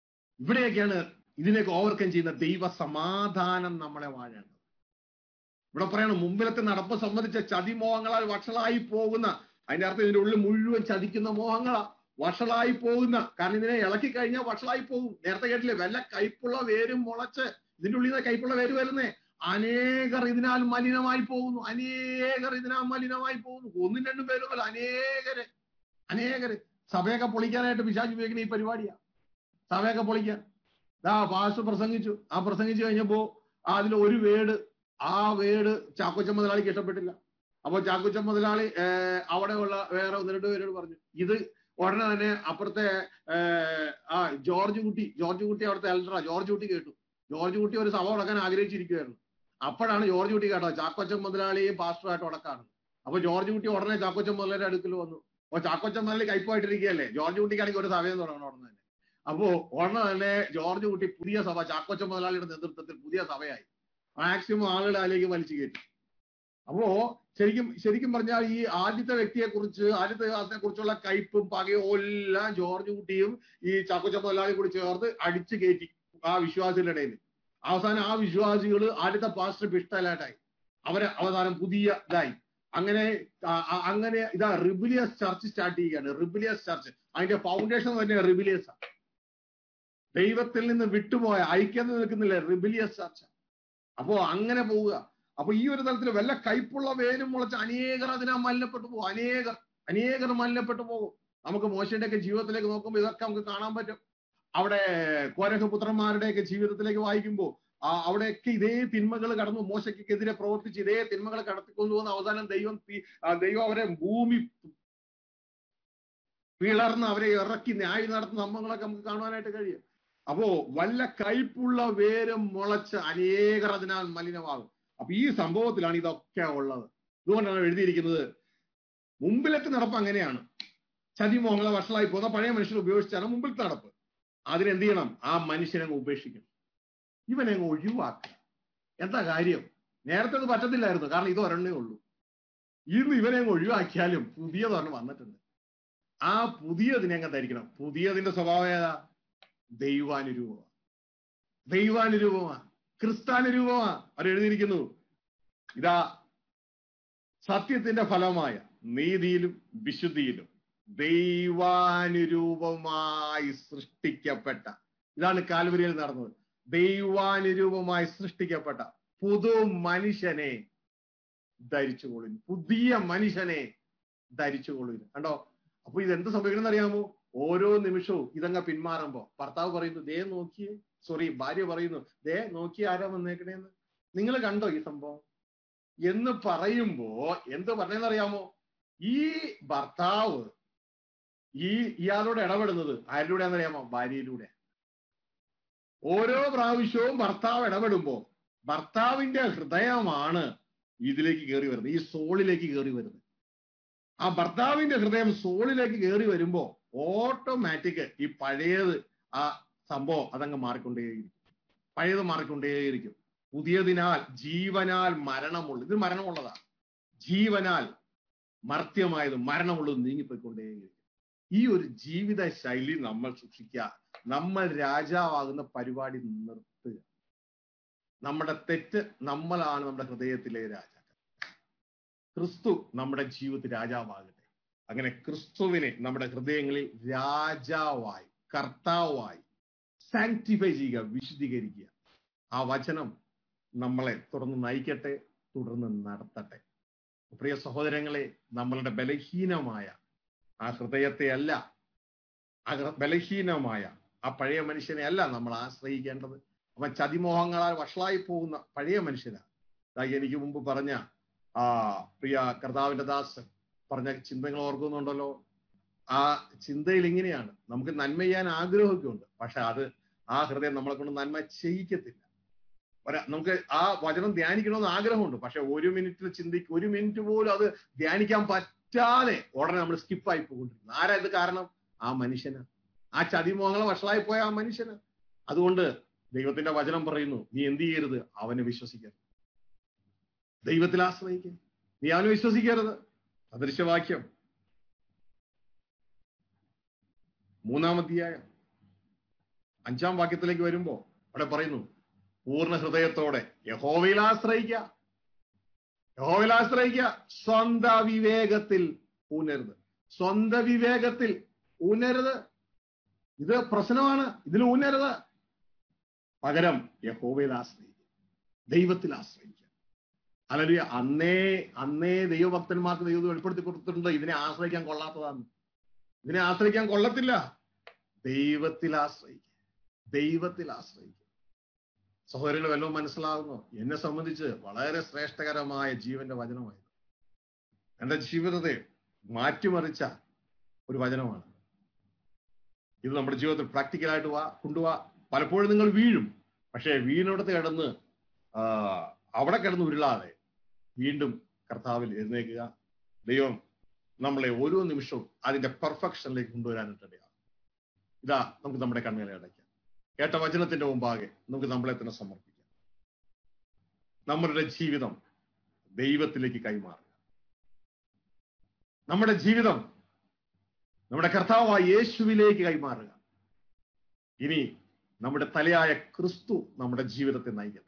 ഇവിടെയൊക്കെയാണ് ഇതിനെയൊക്കെ ഓവർകം ചെയ്യുന്ന ദൈവ സമാധാനം നമ്മളെ വാഴേണ്ടത് ഇവിടെ പറയണം മുമ്പിലത്തെ നടപ്പ് സംബന്ധിച്ച ചതിമോഹങ്ങളാൽ വഷളായി പോകുന്ന അതിന്റെ അർത്ഥം ഇതിന്റെ ഉള്ളിൽ മുഴുവൻ ചതിക്കുന്ന മോഹങ്ങളാ വഷളായി പോകുന്ന കാരണം ഇതിനെ ഇളക്കി കഴിഞ്ഞാൽ വഷളായി പോകും നേരത്തെ കേട്ടില്ലേ വല്ല കയ്പുള്ള വേരും മുളച്ച് ഇതിന്റെ ഉള്ളിൽ നിന്ന് കയ്പുള്ള വേര് വരുന്നേ അനേകർ ഇതിനാൽ മലിനമായി പോകുന്നു അനേകർ ഇതിനാൽ മലിനമായി പോകുന്നു ഒന്നും രണ്ടും പേരുമല്ല അനേകര് അനേകര് സഭയൊക്കെ പൊളിക്കാനായിട്ട് പിശാച് ഉപയോഗിക്കുന്ന ഈ പരിപാടിയാ സഭയൊക്കെ പൊളിക്കാൻ ദാ പാസ് പ്രസംഗിച്ചു ആ പ്രസംഗിച്ചു കഴിഞ്ഞപ്പോ അതിൽ ഒരു വേട് ആ വേട് ചാക്കോച്ച മുതലാളിക്ക് ഇഷ്ടപ്പെട്ടില്ല അപ്പൊ ചാക്കോച്ച മുതലാളി ഏർ അവിടെയുള്ള വേറെ ഒന്ന് രണ്ട് പേരോട് പറഞ്ഞു ഇത് ഉടനെ തന്നെ അപ്പുറത്തെ ഏർ ആ ജോർജ് കുട്ടി ജോർജ് കുട്ടി അവിടുത്തെ എൽഡറാ ജോർജ് കുട്ടി കേട്ടു ജോർജ് കുട്ടി ഒരു സഭ ഉടക്കാൻ ആഗ്രഹിച്ചിരിക്കുകയായിരുന്നു അപ്പോഴാണ് ജോർജ് കുട്ടി കേട്ടത് ചാക്കോച്ചൻ മുതലാളിയും പാസ്റ്ററുമായിട്ട് ഉടക്കാണ് അപ്പൊ ജോർജ് കുട്ടി ഉടനെ ചാക്കോച്ചൻ മുതലാളിയുടെ അടുക്കൽ വന്നു അപ്പൊ ചാക്കോച്ചൻ മുതലാളി കൈപ്പായിട്ടിരിക്കുകയല്ലേ ജോർജ് കുട്ടിക്കാണെങ്കിൽ ഒരു സഭയം തുടങ്ങണം ഉടനെ തന്നെ അപ്പോ ഉടനെ തന്നെ ജോർജ് കുട്ടി പുതിയ സഭ ചാക്കോച്ചൻ മുതലാളിയുടെ നേതൃത്വത്തിൽ പുതിയ സഭയായി മാക്സിമം ആളുകൾ അതിലേക്ക് വലിച്ചു കയറ്റി അപ്പോ ശരിക്കും ശരിക്കും പറഞ്ഞാൽ ഈ ആദ്യത്തെ വ്യക്തിയെ കുറിച്ച് ആദ്യത്തെ വിവാസത്തെ കുറിച്ചുള്ള കയ്പും പകയും എല്ലാം ജോർജ് കുട്ടിയും ഈ ചാക്കോച്ച മുതലാളി കൂടി ചേർത്ത് അടിച്ചു കയറ്റി ആ വിശ്വാസികളുടെ ഇടയിൽ അവസാനം ആ വിശ്വാസികൾ ആദ്യത്തെ പാസ്റ്റർ പിഷ്ടലായിട്ടായി അവര് അവസാനം പുതിയ ഇതായി അങ്ങനെ അങ്ങനെ ഇതാ റിബിലിയസ് ചർച്ച് സ്റ്റാർട്ട് ചെയ്യുകയാണ് റിബിലിയസ് ചർച്ച് അതിന്റെ ഫൗണ്ടേഷൻ തന്നെ റിബിലിയസ് ആണ് ദൈവത്തിൽ നിന്ന് വിട്ടുപോയ ഐക്യത നിൽക്കുന്നില്ല റിബിലിയസ് ചർച്ച് അപ്പോ അങ്ങനെ പോവുക അപ്പൊ ഈ ഒരു തലത്തിൽ വല്ല കയ്പുള്ള വേരും മുളച്ച് അനേകർ അതിനാ മലിനപ്പെട്ടു പോകും അനേകർ അനേകർ മലിനപ്പെട്ടു പോകും നമുക്ക് മോശയുടെ ഒക്കെ ജീവിതത്തിലേക്ക് നോക്കുമ്പോൾ ഇതൊക്കെ നമുക്ക് കാണാൻ പറ്റും അവിടെ കോരഹപുത്രന്മാരുടെയൊക്കെ ജീവിതത്തിലേക്ക് വായിക്കുമ്പോൾ ആ അവിടെയൊക്കെ ഇതേ തിന്മകൾ കടന്നു മോശയ്ക്കെതിരെ പ്രവർത്തിച്ച് ഇതേ തിന്മകൾ കടത്തിക്കൊണ്ടുവന്ന അവസാനം ദൈവം ദൈവം അവരെ ഭൂമി പിളർന്ന് അവരെ ഇറക്കി ന്യായം നടത്തുന്ന സംഭവങ്ങളൊക്കെ നമുക്ക് കാണുവാനായിട്ട് കഴിയും അപ്പോ വല്ല കയ്പുള്ള വേരും മുളച്ച് അനേകർ അതിനാൽ മലിനമാകും അപ്പൊ ഈ സംഭവത്തിലാണ് ഇതൊക്കെ ഉള്ളത് ഇതുകൊണ്ടാണ് എഴുതിയിരിക്കുന്നത് മുമ്പിലത്തെ നടപ്പ് അങ്ങനെയാണ് ചതിമോഹങ്ങളെ വഷളായി പോകുന്ന പഴയ മനുഷ്യർ ഉപയോഗിച്ചാണ് മുമ്പിലത്തെ നടപ്പ് അതിനെന്ത് ചെയ്യണം ആ മനുഷ്യനങ്ങ് ഉപേക്ഷിക്കണം ഇവനെ അങ്ങ് ഒഴിവാക്കുക എന്താ കാര്യം നേരത്തെ അത് പറ്റത്തില്ലായിരുന്നു കാരണം ഇത് ഒരെണ്ണേ ഉള്ളൂ ഇന്ന് ഇവനെ അങ്ങ് ഒഴിവാക്കിയാലും പുതിയതൊരെണ്ണം വന്നിട്ടുണ്ട് ആ പുതിയതിനെ അങ്ങ് ധരിക്കണം പുതിയതിന്റെ സ്വഭാവം ഏതാ ദൈവാനുരൂപമാ ദൈവാനുരൂപമാ ക്രിസ്താനുരൂപമാ അവർ എഴുതിയിരിക്കുന്നു ഇതാ സത്യത്തിന്റെ ഫലമായ നീതിയിലും വിശുദ്ധിയിലും ദൈവാനുരൂപമായി സൃഷ്ടിക്കപ്പെട്ട ഇതാണ് കാൽവരിയിൽ നടന്നത് ദൈവാനുരൂപമായി സൃഷ്ടിക്കപ്പെട്ട പുതു മനുഷ്യനെ ധരിച്ചുകൊള്ളുന്നു പുതിയ മനുഷ്യനെ ധരിച്ചുകൊള്ളുന്നു കണ്ടോ അപ്പൊ ഇത് എന്ത് സംഭവിക്കണം അറിയാമോ ഓരോ നിമിഷവും ഇതങ്ങ പിന്മാറുമ്പോ ഭർത്താവ് പറയുന്നു ദേ നോക്കിയേ സോറി ഭാര്യ പറയുന്നു ദേ നോക്കി ആരാ വന്നേക്കണേന്ന് നിങ്ങൾ കണ്ടോ ഈ സംഭവം എന്ന് പറയുമ്പോ എന്ത് പറഞ്ഞെന്നറിയാമോ ഈ ഭർത്താവ് ഈ ഇയാളോട് ഇടപെടുന്നത് ആരിലൂടെയാണെന്നറിയാമോ ഭാര്യയിലൂടെ ഓരോ പ്രാവശ്യവും ഭർത്താവ് ഇടപെടുമ്പോ ഭർത്താവിന്റെ ഹൃദയമാണ് ഇതിലേക്ക് കയറി വരുന്നത് ഈ സോളിലേക്ക് കയറി വരുന്നത് ആ ഭർത്താവിന്റെ ഹൃദയം സോളിലേക്ക് കയറി വരുമ്പോ ഓട്ടോമാറ്റിക് ഈ പഴയത് ആ സംഭവം അതങ്ങ് മാറിക്കൊണ്ടേയിരിക്കും പഴയത് മാറിക്കൊണ്ടേയിരിക്കും പുതിയതിനാൽ ജീവനാൽ മരണമുള്ള ഇത് മരണമുള്ളതാ ജീവനാൽ മർത്യമായത് മരണമുള്ളത് നീങ്ങിപ്പോയിക്കൊണ്ടേയിരിക്കും ഈ ഒരു ജീവിത ശൈലി നമ്മൾ സൂക്ഷിക്കുക നമ്മൾ രാജാവാകുന്ന പരിപാടി നിർത്തുക നമ്മുടെ തെറ്റ് നമ്മളാണ് നമ്മുടെ ഹൃദയത്തിലെ രാജാക്കൾ ക്രിസ്തു നമ്മുടെ ജീവിതത്തിൽ രാജാവാകട്ടെ അങ്ങനെ ക്രിസ്തുവിനെ നമ്മുടെ ഹൃദയങ്ങളിൽ രാജാവായി കർത്താവായി സാങ്ക്ടിഫൈ ചെയ്യുക വിശുദ്ധീകരിക്കുക ആ വചനം നമ്മളെ തുടർന്ന് നയിക്കട്ടെ തുടർന്ന് നടത്തട്ടെ പ്രിയ സഹോദരങ്ങളെ നമ്മളുടെ ബലഹീനമായ ആ ഹൃദയത്തെ അല്ല ആ ബലഹീനമായ ആ പഴയ മനുഷ്യനെ അല്ല നമ്മൾ ആശ്രയിക്കേണ്ടത് അവൻ ചതിമോഹങ്ങളാൽ വഷളായി പോകുന്ന പഴയ മനുഷ്യനാ എനിക്ക് മുമ്പ് പറഞ്ഞ ആ പ്രിയ കർത്താവിന്റെ ദാസൻ പറഞ്ഞ ചിന്തകൾ ഓർക്കുന്നുണ്ടല്ലോ ആ ചിന്തയിൽ ഇങ്ങനെയാണ് നമുക്ക് നന്മ ചെയ്യാൻ ആഗ്രഹമൊക്കെ ഉണ്ട് പക്ഷെ അത് ആ ഹൃദയം നമ്മളെ കൊണ്ട് നന്മ ചെയ്യിക്കത്തില്ല നമുക്ക് ആ വചനം ധ്യാനിക്കണമെന്ന് ആഗ്രഹമുണ്ട് പക്ഷെ ഒരു മിനിറ്റിൽ ചിന്തിക്ക് ഒരു മിനിറ്റ് പോലും അത് ധ്യാനിക്കാൻ പറ്റാതെ ഉടനെ നമ്മൾ സ്കിപ്പായി പോകൊണ്ടിരിക്കുന്നു ആരാ ഇത് കാരണം ആ മനുഷ്യന് ആ ചതിമോഹങ്ങളെ വഷളായി പോയ ആ മനുഷ്യന് അതുകൊണ്ട് ദൈവത്തിന്റെ വചനം പറയുന്നു നീ എന്ത് ചെയ്യരുത് അവനെ വിശ്വസിക്കരുത് ദൈവത്തിൽ ആശ്രയിക്കുക നീ അവനെ വിശ്വസിക്കരുത് സദൃശവാക്യം മൂന്നാമധ്യായം അഞ്ചാം വാക്യത്തിലേക്ക് വരുമ്പോ അവിടെ പറയുന്നു പൂർണ്ണ ഹൃദയത്തോടെ യഹോവയിൽ ആശ്രയിക്കുക യഹോവയിൽ ആശ്രയിക്കുക സ്വന്ത വിവേകത്തിൽ ഊന്നരുത് സ്വന്ത വിവേകത്തിൽ ഊന്നരുത് ഇത് പ്രശ്നമാണ് ഇതിൽ ഊന്നരുത് പകരം യഹോവയിൽ ആശ്രയിക്കുക ദൈവത്തിൽ ആശ്രയിക്കുക അല്ലെങ്കിൽ അന്നേ അന്നേ ദൈവഭക്തന്മാർക്ക് ദൈവം വെളിപ്പെടുത്തി കൊടുത്തിട്ടുണ്ട് ഇതിനെ ആശ്രയിക്കാൻ കൊള്ളാത്തതാണ് ഇതിനെ ആശ്രയിക്കാൻ കൊള്ളത്തില്ല ദൈവത്തിൽ ആശ്രയിക്കുക ദൈവത്തിൽ ആശ്രയിക്കുക സഹോദരങ്ങൾ വല്ലതും മനസ്സിലാകുന്നു എന്നെ സംബന്ധിച്ച് വളരെ ശ്രേഷ്ഠകരമായ ജീവന്റെ വചനമായിരുന്നു എന്റെ ജീവിതത്തെ മാറ്റിമറിച്ച ഒരു വചനമാണ് ഇത് നമ്മുടെ ജീവിതത്തിൽ പ്രാക്ടിക്കലായിട്ട് വാ കൊണ്ടുപോവാ പലപ്പോഴും നിങ്ങൾ വീഴും പക്ഷേ വീണിടത്ത് കിടന്ന് ആ, അവിടെ കിടന്ന് ഉരുളാതെ വീണ്ടും കർത്താവിൽ എഴുന്നേൽക്കുക ദൈവം നമ്മളെ ഓരോ നിമിഷവും അതിന്റെ പെർഫെക്ഷനിലേക്ക് കൊണ്ടുവരാനിട്ടിടയാണ് ഇതാ നമുക്ക് നമ്മുടെ കണ്ണുകളെ അടയ്ക്കാം കേട്ട വചനത്തിന്റെ മുമ്പാകെ നമുക്ക് നമ്മളെ തന്നെ സമർപ്പിക്കാം നമ്മളുടെ ജീവിതം ദൈവത്തിലേക്ക് കൈമാറുക നമ്മുടെ ജീവിതം നമ്മുടെ കർത്താവായ യേശുവിലേക്ക് കൈമാറുക ഇനി നമ്മുടെ തലയായ ക്രിസ്തു നമ്മുടെ ജീവിതത്തെ നയിക്കട്ടെ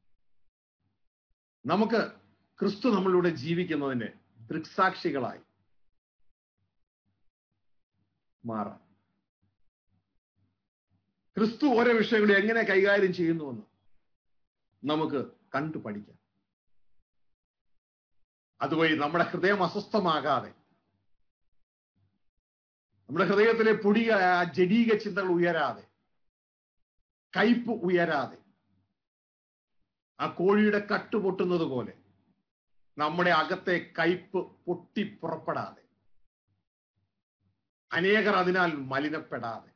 നമുക്ക് ക്രിസ്തു നമ്മളിലൂടെ ജീവിക്കുന്നതിന് ദൃക്സാക്ഷികളായി മാറാം ക്രിസ്തു ഓരോ വിഷയങ്ങളും എങ്ങനെ കൈകാര്യം ചെയ്യുന്നുവെന്ന് നമുക്ക് കണ്ടു പഠിക്കാം അതുവഴി നമ്മുടെ ഹൃദയം അസ്വസ്ഥമാകാതെ നമ്മുടെ ഹൃദയത്തിലെ പൊടിയ ആ ജഡീക ചിന്തകൾ ഉയരാതെ കയ്പ് ഉയരാതെ ആ കോഴിയുടെ കട്ട് പൊട്ടുന്നത് പോലെ നമ്മുടെ അകത്തെ കയ്പ് പൊട്ടി പുറപ്പെടാതെ അനേകർ അതിനാൽ മലിനപ്പെടാതെ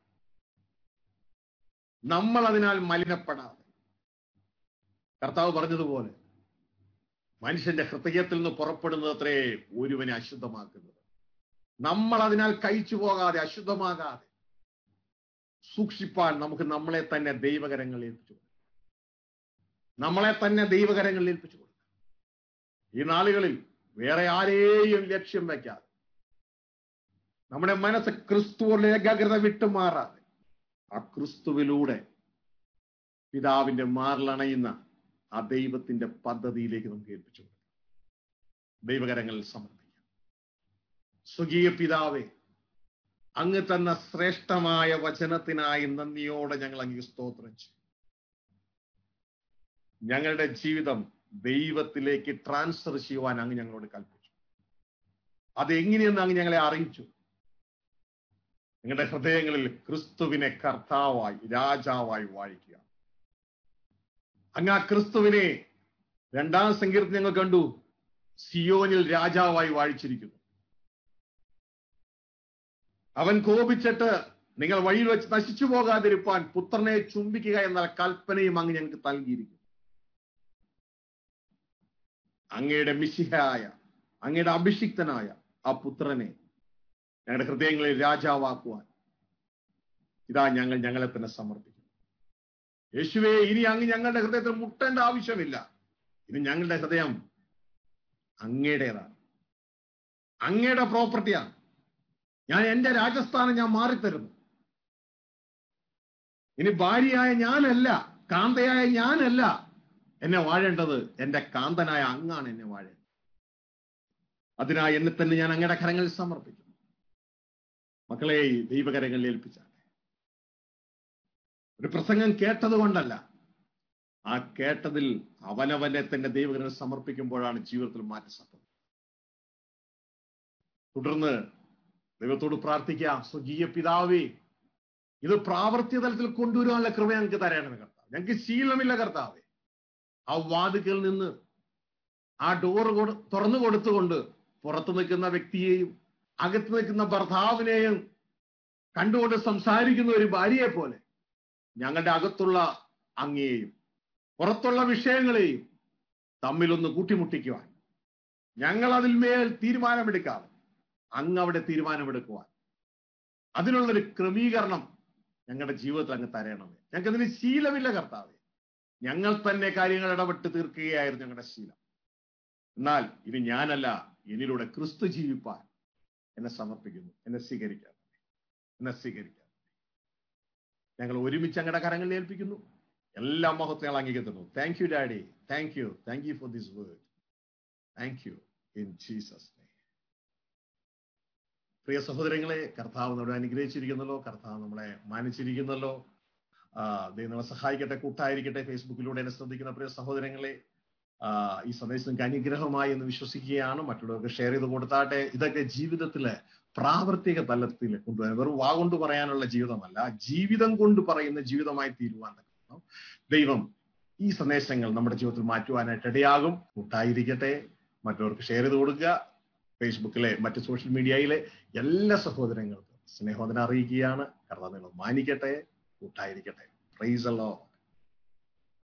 നമ്മൾ അതിനാൽ മലിനപ്പെടാതെ കർത്താവ് പറഞ്ഞതുപോലെ മനുഷ്യന്റെ ഹൃദയത്തിൽ നിന്ന് പുറപ്പെടുന്നത് അത്രേ ഒരുവനെ അശുദ്ധമാക്കുന്നത് നമ്മൾ അതിനാൽ കഴിച്ചു പോകാതെ അശുദ്ധമാകാതെ സൂക്ഷിപ്പാൻ നമുക്ക് നമ്മളെ തന്നെ ദൈവകരങ്ങളിൽ ഏൽപ്പിച്ചു കൊടുക്കാം നമ്മളെ തന്നെ ദൈവകരങ്ങളിൽ ഏൽപ്പിച്ചു കൊടുക്കാം ഈ നാളുകളിൽ വേറെ ആരെയും ലക്ഷ്യം വയ്ക്കാതെ നമ്മുടെ മനസ്സ് ക്രിസ്തുവിലെ ഏകാഗ്രത വിട്ടുമാറാതെ ആ ക്രിസ്തുവിലൂടെ പിതാവിന്റെ മാറിലണയുന്ന ആ ദൈവത്തിന്റെ പദ്ധതിയിലേക്ക് നമുക്ക് ഏൽപ്പിച്ചു കൊടുക്കാം ദൈവകരങ്ങളിൽ സമർപ്പിക്കാം സ്വകീയ പിതാവേ അങ്ങ് തന്ന ശ്രേഷ്ഠമായ വചനത്തിനായി നന്ദിയോടെ ഞങ്ങൾ അങ്ങ് സ്തോത്രം ചെയ്യും ഞങ്ങളുടെ ജീവിതം ദൈവത്തിലേക്ക് ട്രാൻസ്ഫർ ചെയ്യുവാൻ അങ്ങ് ഞങ്ങളോട് കൽപ്പിച്ചു അതെങ്ങനെയെന്ന് അങ്ങ് ഞങ്ങളെ അറിയിച്ചു നിങ്ങളുടെ ഹൃദയങ്ങളിൽ ക്രിസ്തുവിനെ കർത്താവായി രാജാവായി വാഴിക്കുക അങ്ങ് ആ ക്രിസ്തുവിനെ രണ്ടാം സങ്കീർത്തനം ഞങ്ങൾ കണ്ടു സിയോനിൽ രാജാവായി വാഴിച്ചിരിക്കുന്നു അവൻ കോപിച്ചിട്ട് നിങ്ങൾ വഴിയിൽ വെച്ച് നശിച്ചു പോകാതിരിപ്പാൻ പുത്രനെ ചുംബിക്കുക എന്ന കൽപ്പനയും അങ്ങ് ഞങ്ങൾക്ക് നൽകിയിരിക്കുന്നു അങ്ങയുടെ മിശിഹായ അങ്ങയുടെ അഭിഷിക്തനായ ആ പുത്രനെ ഞങ്ങളുടെ ഹൃദയങ്ങളിൽ രാജാവാക്കുവാൻ ഇതാ ഞങ്ങൾ ഞങ്ങളെ തന്നെ സമർപ്പിക്കുന്നു യേശുവെ ഇനി അങ്ങ് ഞങ്ങളുടെ ഹൃദയത്തിൽ മുട്ടേണ്ട ആവശ്യമില്ല ഇനി ഞങ്ങളുടെ ഹൃദയം അങ്ങയുടേതാണ് അങ്ങയുടെ പ്രോപ്പർട്ടിയാണ് ഞാൻ എന്റെ രാജസ്ഥാനം ഞാൻ മാറിത്തരുന്നു ഇനി ഭാര്യയായ ഞാനല്ല കാന്തയായ ഞാനല്ല എന്നെ വാഴേണ്ടത് എന്റെ കാന്തനായ അങ്ങാണ് എന്നെ വാഴേണ്ടത് അതിനായി എന്നെ തന്നെ ഞാൻ അങ്ങയുടെ കരങ്ങളിൽ സമർപ്പിക്കുന്നു മക്കളെ ദൈവകരങ്ങളിൽ ഏൽപ്പിച്ചാട്ടെ ഒരു പ്രസംഗം കേട്ടത് കൊണ്ടല്ല ആ കേട്ടതിൽ അവനവനെ തന്നെ ദൈവകരങ്ങൾ സമർപ്പിക്കുമ്പോഴാണ് ജീവിതത്തിൽ മാറ്റം സംഭവിക്കുന്നത് തുടർന്ന് ദൈവത്തോട് പ്രാർത്ഥിക്കാം സ്വകീയ പിതാവേ ഇത് പ്രാവർത്തിക തലത്തിൽ കൊണ്ടുവരാനുള്ള കൃപ ഞങ്ങൾക്ക് തരയണമേ കർത്താവ് ഞങ്ങൾക്ക് ശീലമില്ല കർത്താവേ ആ വാതുക്കൽ നിന്ന് ആ ഡോറ് കൊടു തുറന്നു കൊടുത്തുകൊണ്ട് പുറത്തു നിൽക്കുന്ന വ്യക്തിയെയും അകത്ത് നിൽക്കുന്ന ഭർത്താവിനെയും കണ്ടുകൊണ്ട് സംസാരിക്കുന്ന ഒരു ഭാര്യയെ പോലെ ഞങ്ങളുടെ അകത്തുള്ള അങ്ങയെയും പുറത്തുള്ള വിഷയങ്ങളെയും തമ്മിലൊന്ന് കൂട്ടിമുട്ടിക്കുവാൻ ഞങ്ങൾ അതിന്മേൽ തീരുമാനമെടുക്കാതെ അങ്ങ് അവിടെ തീരുമാനമെടുക്കുവാൻ അതിനുള്ളൊരു ക്രമീകരണം ഞങ്ങളുടെ ജീവിതത്തിൽ അങ്ങ് തരയണമേ ഞങ്ങൾക്ക് അതിന് ശീലമില്ല കർത്താവേ ഞങ്ങൾ തന്നെ കാര്യങ്ങൾ ഇടപെട്ട് തീർക്കുകയായിരുന്നു ഞങ്ങളുടെ ശീലം എന്നാൽ ഇനി ഞാനല്ല എന്നിലൂടെ ക്രിസ്തു ജീവിപ്പാൻ എന്നെ സമർപ്പിക്കുന്നു എന്നെ സ്വീകരിക്കാൻ എന്നെ സ്വീകരിക്കാൻ ഞങ്ങൾ ഒരുമിച്ച് ഞങ്ങളുടെ കരങ്ങളിൽ ഏൽപ്പിക്കുന്നു എല്ലാ മഹത്വങ്ങൾ അംഗീകരിക്കുന്നു thank you daddy thank you thank you for this word thank you in Jesus പ്രിയ സഹോദരങ്ങളെ കർത്താവ് നമ്മളെ അനുഗ്രഹിച്ചിരിക്കുന്നല്ലോ കർത്താവ് നമ്മളെ മാനിച്ചിരിക്കുന്നല്ലോ ആ, ദൈവം നമ്മളെ സഹായിക്കട്ടെ കൂട്ടായിരിക്കട്ടെ ഫേസ്ബുക്കിലൂടെ എന്നെ ശ്രദ്ധിക്കുന്ന പ്രിയ സഹോദരങ്ങളെ ആ, ഈ സന്ദേശം നിങ്ങൾക്ക് അനുഗ്രഹമായി എന്ന് വിശ്വസിക്കുകയാണ് മറ്റുള്ളവർക്ക് ഷെയർ ചെയ്ത് കൊടുത്താട്ടെ ഇതൊക്കെ ജീവിതത്തില് പ്രാവർത്തിക തലത്തിൽ കൊണ്ടുവരാൻ വെറും വാ കൊണ്ട് പറയാനുള്ള ജീവിതമല്ല ജീവിതം കൊണ്ട് പറയുന്ന ജീവിതമായി തീരുവാൻ തക്കണം ദൈവം ഈ സന്ദേശങ്ങൾ നമ്മുടെ ജീവിതത്തിൽ മാറ്റുവാനായിട്ട് ഇടയാകും കൂട്ടായിരിക്കട്ടെ മറ്റുള്ളവർക്ക് ഷെയർ ചെയ്ത് കൊടുക്കുക ഫേസ്ബുക്കിലെ മറ്റ് സോഷ്യൽ മീഡിയയിലെ എല്ലാ സഹോദരങ്ങൾക്കും സ്നേഹോദന അറിയിക്കുകയാണ് കർത്താവ് നിങ്ങൾ മാനിക്കട്ടെ കൂട്ടായിരിക്കട്ടെ പ്രൈസ് അല്ലോ